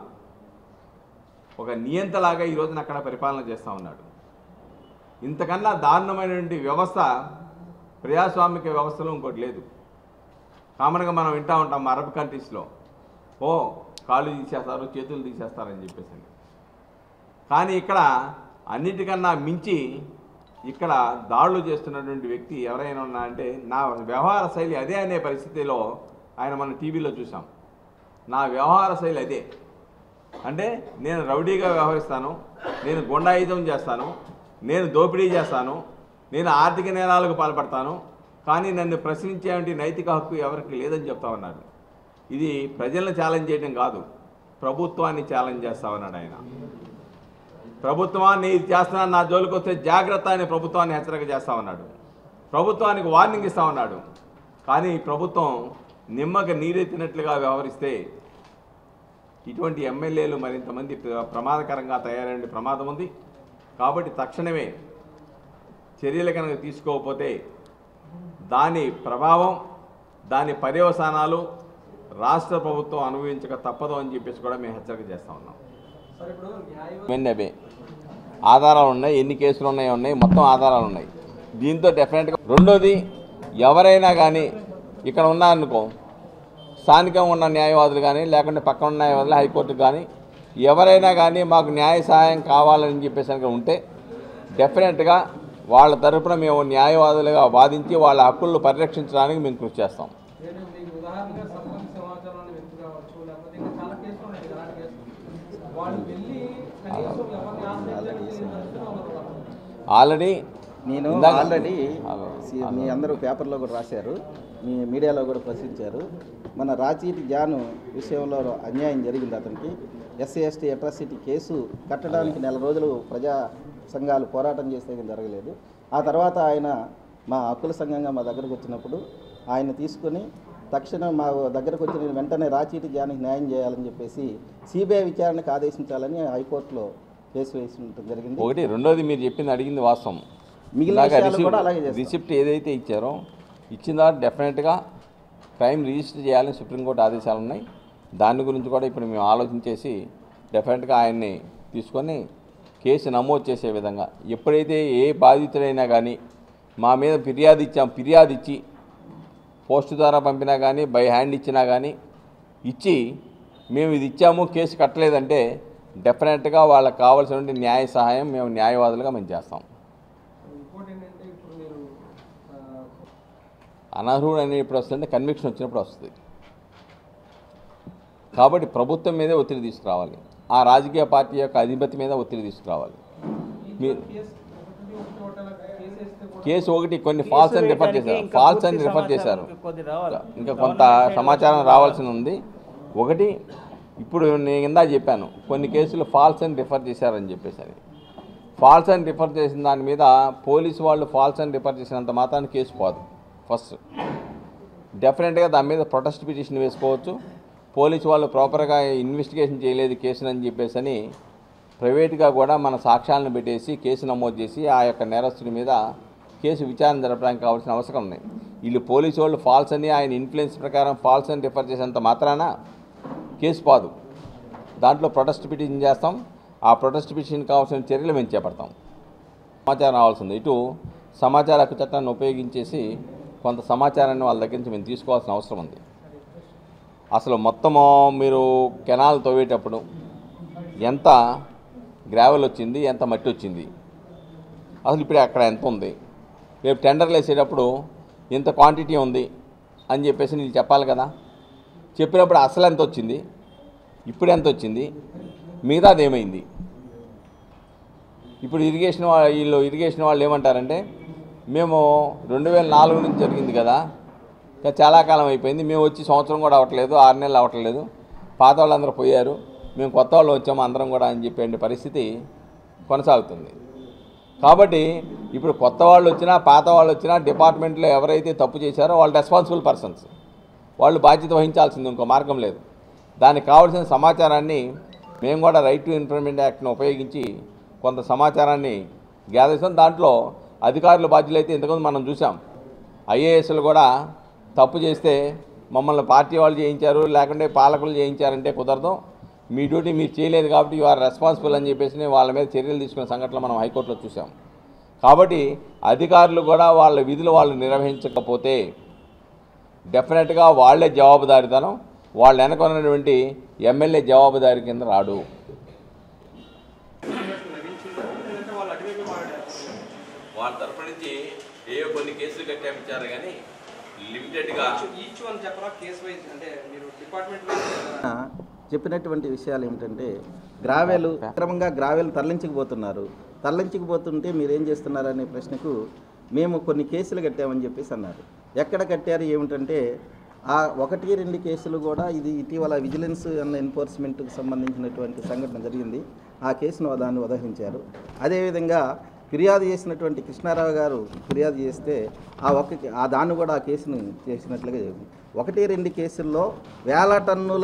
ఒక నియంతలాగా ఈ రోజున అక్కడ పరిపాలన చేస్తూ ఉన్నాడు ఇంతకన్నా దారుణమైనటువంటి వ్యవస్థ ప్రజాస్వామిక వ్యవస్థలో ఇంకోటి లేదు కామన్గా మనం వింటూ ఉంటాం అరబ్ కంట్రీస్లో ఓ కాళ్ళు తీసేస్తారు చేతులు తీసేస్తారని చెప్పేసి కానీ ఇక్కడ అన్నిటికన్నా మించి ఇక్కడ దాడులు చేస్తున్నటువంటి వ్యక్తి ఎవరైనా ఉన్నా అంటే నా వ్యవహార శైలి అదే అనే పరిస్థితిలో ఆయన మన టీవీలో చూసాం నా వ్యవహార శైలి అదే అంటే నేను రౌడీగా వ్యవహరిస్తాను నేను గుండాయుధం చేస్తాను నేను దోపిడీ చేస్తాను నేను ఆర్థిక నేరాలకు పాల్పడతాను కానీ నన్ను ప్రశ్నించేటువంటి నైతిక హక్కు ఎవరికి లేదని చెప్తా ఉన్నాడు ఇది ప్రజలను ఛాలెంజ్ చేయడం కాదు ప్రభుత్వాన్ని ఛాలెంజ్ చేస్తా ఉన్నాడు ఆయన ప్రభుత్వాన్ని ఇది చేస్తున్నాను నా జోలికి వస్తే జాగ్రత్త అని ప్రభుత్వాన్ని హెచ్చరిక చేస్తా ఉన్నాడు ప్రభుత్వానికి వార్నింగ్ ఇస్తా ఉన్నాడు కానీ ప్రభుత్వం నిమ్మక నీరెత్తినట్లుగా వ్యవహరిస్తే ఇటువంటి ఎమ్మెల్యేలు మరింతమంది ప్ర- ప్రమాదకరంగా తయారైన ప్రమాదం ఉంది కాబట్టి తక్షణమే చర్యలు కనుక తీసుకోకపోతే దాని ప్రభావం దాని పర్యవసానాలు రాష్ట్ర ప్రభుత్వం అనుభవించక తప్పదు అని చెప్పేసి కూడా మేము హెచ్చరిక చేస్తా ఉన్నాం ఇవన్నీ అవే ఆధారాలు ఉన్నాయి ఎన్ని కేసులు ఉన్నాయో ఉన్నాయి మొత్తం ఆధారాలు ఉన్నాయి దీంతో డెఫినెట్గా రెండోది ఎవరైనా కానీ ఇక్కడ ఉన్నారనుకో స్థానికంగా ఉన్న న్యాయవాదులు కానీ లేకుంటే పక్కన ఉన్న న్యాయవాదులు హైకోర్టుకు కానీ ఎవరైనా కానీ మాకు న్యాయ సహాయం కావాలని చెప్పేసి కనుక ఉంటే డెఫినెట్గా వాళ్ళ తరపున మేము న్యాయవాదులుగా వాదించి వాళ్ళ హక్కులను పరిరక్షించడానికి మేము కృషి చేస్తాం నేను మీకు ఉదాహరణగా సంబంధిత సమాచారం వ్యక్తి కావచ్చు లేకపోతే ఇంకా చాలా కేసులు ఉన్నాయి కదా అలాంటి కేసులు వాళ్ళు వెళ్ళి కనీసం ఎవరిని ఆశ్రయించడానికి తెలియని పరిస్థితిలో ఉన్నారు ఆల్రెడీ నేను ఇందాక- ఆల్రెడీ ఆగు, సి- ఆగు. మీ అందరూ పేపర్లో కూడా రాశారు మీ మీడియాలో కూడా ప్రశ్నించారు మన రాచీటి జాను విషయంలో అన్యాయం జరిగింది అతనికి ఎస్సీ ఎస్టీ అట్రాసిటీ కేసు కట్టడానికి నెల రోజులు ప్రజా సంఘాలు పోరాటం చేస్తే కానీ జరగలేదు ఆ తర్వాత ఆయన మా హక్కుల సంఘంగా మా దగ్గరకు వచ్చినప్పుడు ఆయన తీసుకొని తక్షణం మా దగ్గరకు వచ్చిన వెంటనే రాచీటి జానికి న్యాయం చేయాలని చెప్పేసి సిబిఐ విచారణకు ఆదేశించాలని హైకోర్టులో కేసు వేసి జరిగింది ఒకటి రెండోది మీరు చెప్పింది అడిగింది వాస్తవం మిగిలిన ఇలాగ విషయాలు రిసిప్ట్- కూడా అలాగే చేస్తాం. రిసిప్ట్ ఏదైతే ఇచ్చారో ఇచ్చిన తర్వాత డెఫినెట్గా క్రైమ్ రిజిస్టర్ చేయాలని సుప్రీంకోర్టు ఆదేశాలు ఉన్నాయి దాని గురించి కూడా ఇప్పుడు మేము ఆలోచించేసి డెఫినెట్గా ఆయన్ని తీసుకొని కేసు నమోదు చేసే విధంగా ఎప్పుడైతే ఏ బాధితుడైనా కానీ మా మీద ఫిర్యాదు ఇచ్చాం ఫిర్యాదు ఇచ్చి పోస్ట్ ద్వారా పంపినా కానీ బై హ్యాండ్ ఇచ్చినా కానీ ఇచ్చి మేము ఇది ఇచ్చాము కేసు కట్టలేదంటే డెఫినెట్గా వాళ్ళకి కావాల్సిన న్యాయ సహాయం మేము న్యాయవాదులుగా మేము చేస్తాం ఇంకోటి ఏంటంటే ఇప్పుడు మీరు ఆ, అనర్హుడు అనేది ఎప్పుడు వస్తుందంటే కన్విక్షన్ వచ్చినప్పుడు వస్తుంది కాబట్టి ప్రభుత్వం మీదే ఒత్తిడి తీసుకురావాలి ఆ రాజకీయ పార్టీ యొక్క అధిపతి మీద ఒత్తిడి తీసుకురావాలి మీరు కేసు ఒకటి ఒకటి ఒకటి కేసు వేస్తే కూడా కేసు ఒకటి కొన్ని ఫాల్స్ అని రిఫర్ వేయడానికి చేశారు ఇంకా ఫాల్స్ పూర్తి అని రిఫర్ సమాచారం చేశారు కొద్ది రావాలి. ఇంకా కొంత గవర్నమెంట్ సైడ్ సమాచారం నుంచి రావాల్సి ఉంది ఒకటి ఇప్పుడు నేను ఇందా చెప్పాను కొన్ని కేసులు ఫాల్స్ అని రిఫర్ చేశారని చెప్పేసి అని ఫాల్స్ అని రిఫర్ చేసిన దాని మీద పోలీసు వాళ్ళు ఫాల్స్ అని రిఫర్ చేసినంత మాత్రాన్ని కేసు పోదు ఫస్ట్ డెఫినెట్గా దాని మీద ప్రొటెస్ట్ పిటిషన్ వేసుకోవచ్చు పోలీసు వాళ్ళు ప్రాపర్గా ఇన్వెస్టిగేషన్ చేయలేదు కేసుని అని చెప్పేసి అని ప్రైవేట్గా కూడా మన సాక్ష్యాలను పెట్టేసి కేసు నమోదు చేసి ఆ యొక్క నేరస్తుడి మీద కేసు విచారణ జరపడానికి కావాల్సిన అవసరం ఉంది వీళ్ళు పోలీసు వాళ్ళు ఫాల్స్ అని ఆయన ఇన్ఫ్లుయెన్స్ ప్రకారం ఫాల్స్ అని రిఫర్ చేసేంత మాత్రాన కేసు పాదు దాంట్లో ప్రొటెస్ట్ పిటిషన్ చేస్తాం ఆ ప్రొటెస్ట్ పిటిషన్ కావాల్సిన చర్యలు మేము చేపడతాం సమాచారం రావాల్సింది ఇటు సమాచార హక్కు చట్టాన్ని ఉపయోగించేసి కొంత సమాచారాన్ని వాళ్ళ దగ్గర నుంచి మేము తీసుకోవాల్సిన అవసరం ఉంది అసలు మొత్తము మీరు కెనాల్ తవ్వేటప్పుడు ఎంత గ్రావెల్ వచ్చింది ఎంత మట్టి వచ్చింది అసలు ఇప్పుడు అక్కడ ఎంత ఉంది రేపు టెండర్లు వేసేటప్పుడు ఎంత క్వాంటిటీ ఉంది అని చెప్పేసి నీళ్ళు చెప్పాలి కదా చెప్పినప్పుడు అసలు ఎంత వచ్చింది ఇప్పుడు ఎంత వచ్చింది మిగతాది ఏమైంది ఇప్పుడు ఇరిగేషన్ వా- వీళ్ళు ఇరిగేషన్ వాళ్ళు ఏమంటారంటే మేము రెండు వేల నాలుగు నుంచి జరిగింది కదా ఇంకా చాలా కాలం అయిపోయింది మేము వచ్చి సంవత్సరం కూడా అవ్వట్లేదు ఆరు నెలలు అవ్వట్లేదు పాత వాళ్ళందరూ పోయారు మేము కొత్త వాళ్ళు వచ్చాము అందరం కూడా అని చెప్పే పరిస్థితి కొనసాగుతుంది కాబట్టి ఇప్పుడు కొత్త వాళ్ళు వచ్చినా పాత వాళ్ళు వచ్చినా డిపార్ట్మెంట్లో ఎవరైతే తప్పు చేశారో వాళ్ళు రెస్పాన్సిబుల్ పర్సన్స్ వాళ్ళు బాధ్యత వహించాల్సింది ఇంకో మార్గం లేదు దానికి కావాల్సిన సమాచారాన్ని మేము కూడా రైట్ టు ఇన్ఫర్మేషన్ యాక్ట్ను ఉపయోగించి కొంత సమాచారాన్ని గ్యాదర్ చేస్తాం దాంట్లో అధికారుల బాధ్యులైతే ఇంతకుముందు మనం చూసాం ఐఏఎస్లు కూడా తప్పు చేస్తే మమ్మల్ని పార్టీ వాళ్ళు చేయించారు లేకుంటే పాలకులు చేయించారంటే కుదరదు మీ డ్యూటీ మీరు చేయలేదు కాబట్టి యు ఆర్ రెస్పాన్సిబుల్ అని చెప్పేసి వాళ్ళ మీద చర్యలు తీసుకునే సంఘటనలు మనం హైకోర్టులో చూసాం కాబట్టి అధికారులు కూడా వాళ్ళ విధులు వాళ్ళు నిర్వహించకపోతే డెఫినెట్గా వాళ్ళే జవాబుదారితనం వాళ్ళ వెనక ఉన్నటువంటి ఎమ్మెల్యే జవాబుదారి కింద రాడు వాళ్ళ తరపు నుంచి ఏ కొన్ని కేసులు కట్టామిచ్చారు కానీ లిమిటెడ్గా ఈచ్ వన్ చెప్పరా కేసు వైజ్ అంటే మీరు డిపార్ట్మెంట్ ఆయన చెప్పినటువంటి విషయాలు ఏమిటంటే గ్రావెలు క్రమంగా గ్రావెల్ తరలించకపోతున్నారు తరలించకపోతుంటే మీరు ఏం చేస్తున్నారు అనే ప్రశ్నకు మేము కొన్ని కేసులు కట్టామని చెప్పేసి అన్నారు ఎక్కడ కట్టారు ఏమిటంటే ఆ ఒకటి రెండు కేసులు కూడా ఇది ఇటీవల విజిలెన్స్ అండ్ ఎన్ఫోర్స్మెంట్కి సంబంధించినటువంటి సంఘటన జరిగింది ఆ కేసును దాన్ని ఉదహరించారు అదేవిధంగా ఫిర్యాదు చేసినటువంటి కృష్ణారావు గారు ఫిర్యాదు చేస్తే ఆ ఒక ఆ దాన్ని కూడా ఆ కేసును చేసినట్లుగా చెప్పింది. ఒకటి రెండు కేసుల్లో వేల టన్నుల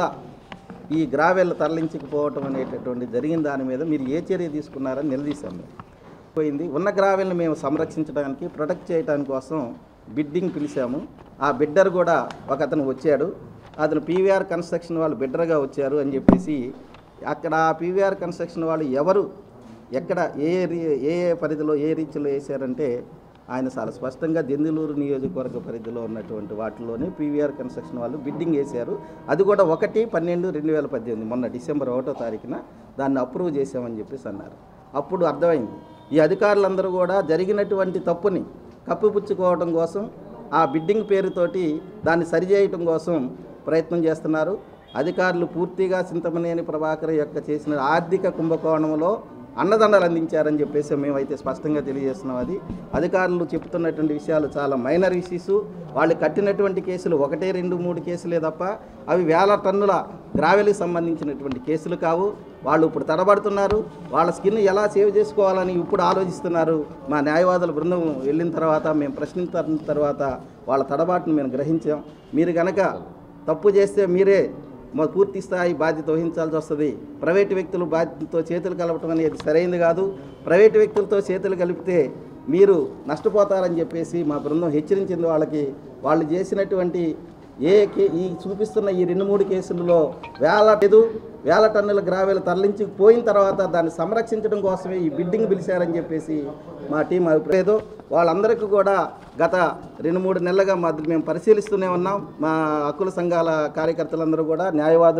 ఈ గ్రావెల్ తరలించకపోవటం అనేటటువంటి జరిగిన దాని మీద మీరు ఏ చర్య తీసుకున్నారని నిలదీశాం మేము పోయింది ఉన్న గ్రావెల్ని మేము సంరక్షించడానికి ప్రొటెక్ట్ చేయడానికి కోసం బిడ్డింగ్ పిలిచాము ఆ బిడ్డర్ కూడా ఒక అతను వచ్చాడు అతను పీవీఆర్ కన్స్ట్రక్షన్ వాళ్ళు బిడ్డర్గా వచ్చారు అని చెప్పేసి అక్కడ ఆ పీవీఆర్ కన్స్ట్రక్షన్ వాళ్ళు ఎవరు ఎక్కడ ఏ రీ- ఏ ఏ పరిధిలో ఏ రీచ్లో వేశారంటే ఆయన చాలా స్పష్టంగా దెందులూరు నియోజకవర్గ పరిధిలో ఉన్నటువంటి వాటిలోనే పీవీఆర్ కన్స్ట్రక్షన్ వాళ్ళు బిడ్డింగ్ వేశారు అది కూడా ఒకటి పన్నెండు రెండు వేల పద్దెనిమిది మొన్న డిసెంబర్ ఒకటో తారీఖున దాన్ని అప్రూవ్ చేసామని చెప్పేసి అన్నారు అప్పుడు అర్థమైంది ఈ అధికారులందరూ కూడా జరిగినటువంటి తప్పుని కప్పిపుచ్చుకోవడం కోసం ఆ బిడ్డింగ్ పేరుతోటి దాన్ని సరిచేయటం కోసం ప్రయత్నం చేస్తున్నారు అధికారులు పూర్తిగా చింతమనేని ప్రభాకర్ యొక్క చేసిన ఆర్థిక కుంభకోణంలో అన్నదండలు అందించారని చెప్పేసి మేమైతే స్పష్టంగా తెలియజేస్తున్నాం అది అధికారులు చెప్తున్నటువంటి విషయాలు చాలా మైనర్ ఇష్యూస్ వాళ్ళు కట్టినటువంటి కేసులు ఒకటే రెండు మూడు కేసులే తప్ప అవి వేల టన్నుల గ్రావెల్కి సంబంధించినటువంటి కేసులు కావు వాళ్ళు ఇప్పుడు తడబడుతున్నారు వాళ్ళ స్కిన్ ఎలా సేవ్ చేసుకోవాలని ఇప్పుడు ఆలోచిస్తున్నారు మా న్యాయవాదుల బృందం వెళ్ళిన తర్వాత మేము ప్రశ్నించిన తర్వాత వాళ్ళ తడబాటును మేము గ్రహించాం మీరు గనక తప్పు చేస్తే మీరే మా పూర్తి స్థాయి బాధ్యత వహించాల్సి వస్తుంది ప్రైవేటు వ్యక్తులు బాధ్యతతో చేతులు కలపటం అనేది సరైనది కాదు ప్రైవేటు వ్యక్తులతో చేతులు కలిపితే మీరు నష్టపోతారని చెప్పేసి మా బృందం హెచ్చరించింది వాళ్ళకి వాళ్ళు చేసినటువంటి ఏ కే ఈ చూపిస్తున్న ఈ రెండు మూడు కేసులలో వేల లేదు వేల టన్నుల గ్రావెలు తరలించి పోయిన తర్వాత దాన్ని సంరక్షించడం కోసమే ఈ బిడ్డింగ్ పిలిచారని చెప్పేసి మా టీం అభిప్రాయం వాళ్ళందరికీ కూడా గత రెండు మూడు నెలలుగా మా మేము పరిశీలిస్తూనే ఉన్నాం మా హక్కుల సంఘాల కార్యకర్తలందరూ కూడా న్యాయవాదులు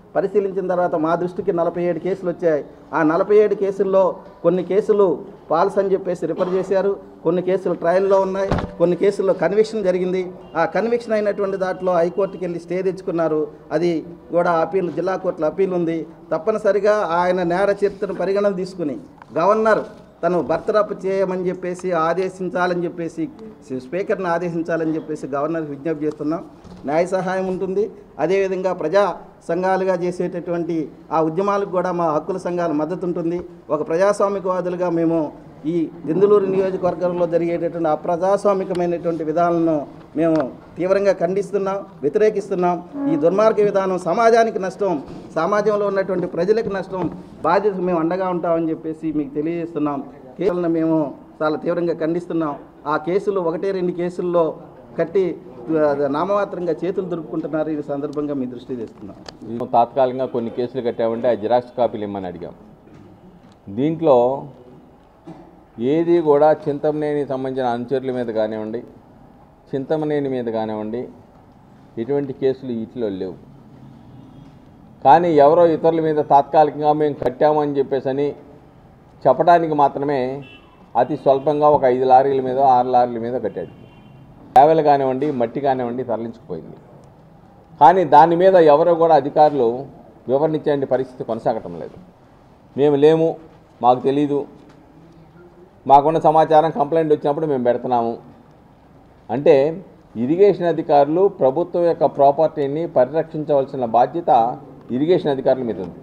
పరిశీలించిన తర్వాత మా దృష్టికి నలభై ఏడు కేసులు వచ్చాయి ఆ నలభై ఏడు కేసుల్లో కొన్ని కేసులు పాల్స్ అని చెప్పేసి రిఫర్ చేశారు కొన్ని కేసులు ట్రయల్లో ఉన్నాయి కొన్ని కేసుల్లో కన్విక్షన్ జరిగింది ఆ కన్విక్షన్ అయినటువంటి దాంట్లో హైకోర్టుకి వెళ్ళి స్టే తెచ్చుకున్నారు అది కూడా అప్పీల్ జిల్లా కోర్టులో అప్పీల్ ఉంది తప్పనిసరిగా ఆయన నేర చరిత్రను పరిగణన తీసుకుని గవర్నర్ తను బర్తరఫ్ చేయమని చెప్పేసి ఆదేశించాలని చెప్పేసి స్పీకర్ని ఆదేశించాలని చెప్పేసి గవర్నర్కి విజ్ఞప్తి చేస్తున్నాం న్యాయ సహాయం ఉంటుంది అదేవిధంగా ప్రజా సంఘాలుగా చేసేటటువంటి ఆ ఉద్యమాలకు కూడా మా హక్కుల సంఘాల మద్దతు ఉంటుంది ఒక ప్రజాస్వామికవాదులుగా మేము ఈ దెందులూరు నియోజకవర్గంలో జరిగేటటువంటి అప్రజాస్వామికమైనటువంటి విధానాలను మేము తీవ్రంగా ఖండిస్తున్నాం వ్యతిరేకిస్తున్నాం ఈ దుర్మార్గ విధానం సమాజానికి నష్టం సమాజంలో ఉన్నటువంటి ప్రజలకు నష్టం బాధ్యత మేము అండగా ఉంటామని చెప్పేసి మీకు తెలియజేస్తున్నాం కేసులను మేము చాలా తీవ్రంగా ఖండిస్తున్నాం ఆ కేసులు ఒకటే రెండు కేసుల్లో కట్టి ఆ, నామమాత్రంగా చేతులు దొరుకుకుంటున్నారు ఈ సందర్భంగా మీ దృష్టి తెస్తున్నాం మేము తాత్కాలికంగా కొన్ని కేసులు కట్టామంటే ఆ జిరాక్స్ కాపీలు ఇమ్మని అడిగాం దీంట్లో ఏది కూడా చింతమనేని సంబంధించిన అనుచరుల మీద కానివ్వండి చింతమనేని మీద కానివ్వండి ఎటువంటి కేసులు వీటిలో లేవు కానీ ఎవరో ఇతరుల మీద తాత్కాలికంగా మేము కట్టామని చెప్పేసి అని చెప్పడానికి మాత్రమే అతి స్వల్పంగా ఒక ఐదు లారీల మీద ఆరు లారీల మీద కట్టాడు ట్రావెల్ కానివ్వండి మట్టి కానివ్వండి తరలించుకుపోయింది కానీ దాని మీద ఎవరో కూడా అధికారులు వివరణ ఇచ్చే పరిస్థితి కొనసాగటం లేదు మేము లేము మాకు తెలీదు మాకున్న సమాచారం కంప్లైంట్ వచ్చినప్పుడు మేము పెడుతున్నాము అంటే ఇరిగేషన్ అధికారులు ప్రభుత్వం యొక్క ప్రాపర్టీని పరిరక్షించవలసిన బాధ్యత ఇరిగేషన్ అధికారుల మీద ఉంది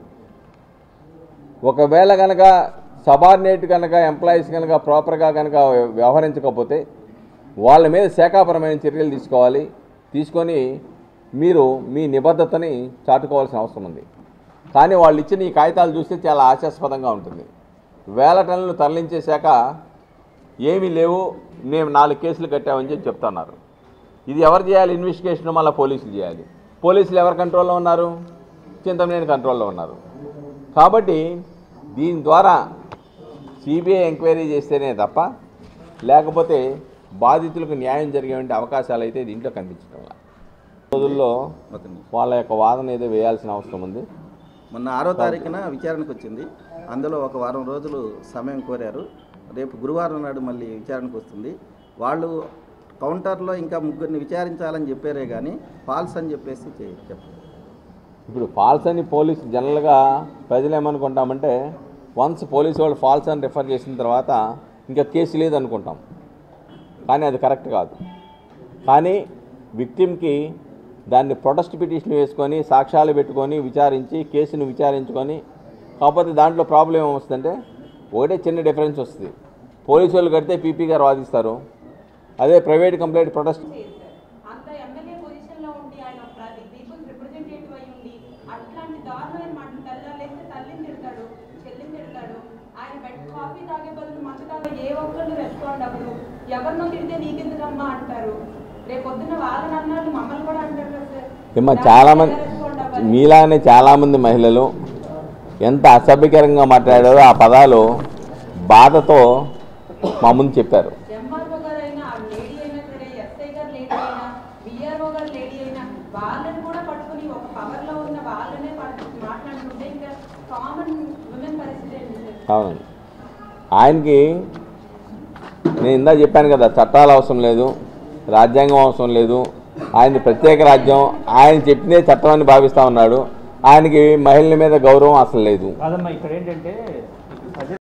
ఒకవేళ కనుక సబార్డినేట్ కనుక ఎంప్లాయీస్ కనుక ప్రాపర్గా కనుక వ్యవహరించకపోతే వాళ్ళ మీద శాఖాపరమైన చర్యలు తీసుకోవాలి తీసుకొని మీరు మీ నిబద్ధతని చాటుకోవాల్సిన అవసరం ఉంది కానీ వాళ్ళు ఇచ్చిన ఈ కాగితాలు చూస్తే చాలా ఆశాస్పదంగా ఉంటుంది వేల టన్నులు తరలించేశాక ఏమీ లేవు మేము నాలుగు కేసులు కట్టామని చెప్పి చెప్తున్నారు ఇది ఎవరు చేయాలి ఇన్వెస్టిగేషన్ మళ్ళీ పోలీసులు చేయాలి పోలీసులు ఎవరి కంట్రోల్లో ఉన్నారు చింతమనేని కంట్రోల్లో ఉన్నారు కాబట్టి దీని ద్వారా సిబిఐ ఎంక్వైరీ చేస్తేనే తప్ప లేకపోతే బాధితులకు న్యాయం జరిగేటువంటి అవకాశాలు అయితే దీంట్లో కనిపించడం లేదు. రోజుల్లో వాళ్ళ యొక్క వాదన ఏదో వేయాల్సిన అవసరం ఉంది మొన్న ఆరో తారీఖున విచారణకు వచ్చింది అందులో ఒక వారం రోజులు సమయం కోరారు రేపు గురువారం నాడు మళ్ళీ విచారణకు వస్తుంది వాళ్ళు కౌంటర్లో ఇంకా ముగ్గురిని విచారించాలని చెప్పారే కానీ ఫాల్స్ అని చెప్పేసి చే- చెప్పారు ఇప్పుడు ఫాల్స్ అని పోలీస్ జనరల్గా ప్రజలు ఏమనుకుంటామంటే వన్స్ పోలీసు వాళ్ళు ఫాల్స్ అని రిఫర్ చేసిన తర్వాత ఇంకా కేసు లేదు అనుకుంటాం కానీ అది కరెక్ట్ కాదు కానీ విక్టిమ్కి దాన్ని ప్రొటెస్ట్ పిటిషన్ వేసుకొని సాక్ష్యాలు పెట్టుకొని విచారించి కేసును విచారించుకొని కాకపోతే దాంట్లో ప్రాబ్లం ఏమొస్తుందంటే ఒకటే చిన్న డిఫరెన్స్ వస్తుంది పోలీసు వాళ్ళు కడితే పీపీ గారు వాదిస్తారు అదే ప్రైవేట్ కంప్లైంట్ ప్రొటెస్ట్ అంత ఎమ్మెల్యే పొజిషన్ లో ఉండి ఆయన పీపుల్స్ రిప్రజెంటేటివ్ అయి ఉండి అట్లాంటి దారుణమైన మాటలు తెల్లాలేస్తే తల్లిని తిడతాడు చెల్లిని తిడతాడు ఆయన బెడ్ కాఫీ తాగే బదులు మందు తాగే ఏ ఒక్కళ్ళు రెస్పాండ్ అవ్వరు ఎవరినో తిడితే నీకెందుకమ్మా అంటారు రేపొద్దున వాళ్ళని అన్నారు మమ్మల్ని కూడా అంటారు కదా సార్ ఏమ్మా దానికి చాలామంది ఎలా రెస్పాండ్ అవ్వాలి? మీలానే చాలామంది మహిళలు ఎంత అసభ్యకరంగా మాట్లాడారో ఆ పదాలు బాధతో మా ముందు చెప్పారు ఎంఆర్ఓ గారు అయినా ఆ లేడీ అయినా సరే ఎస్ఐ గారు లేడీ అయినా విఆర్ఓ గారు లేడీ అయినా వాళ్ళని కూడా పట్టుకుని ఒక పవర్ లో ఉన్న వాళ్ళనే పట్టు మాట్లాడుతుంటే ఇంకా కామన్ ఉమెన్ పరిస్థితి ఏంటి సార్ అవును ఆయనకి నేను ఇందా చెప్పాను కదా చట్టాలు అవసరం లేదు రాజ్యాంగం అవసరం లేదు ఆయన ప్రత్యేక రాజ్యం ఆయన చెప్పినే చట్టం అని భావిస్తూ ఉన్నాడు ఆయనకి మహిళల మీద గౌరవం అసలు లేదు కాదమ్మా ఇక్కడ ఏంటంటే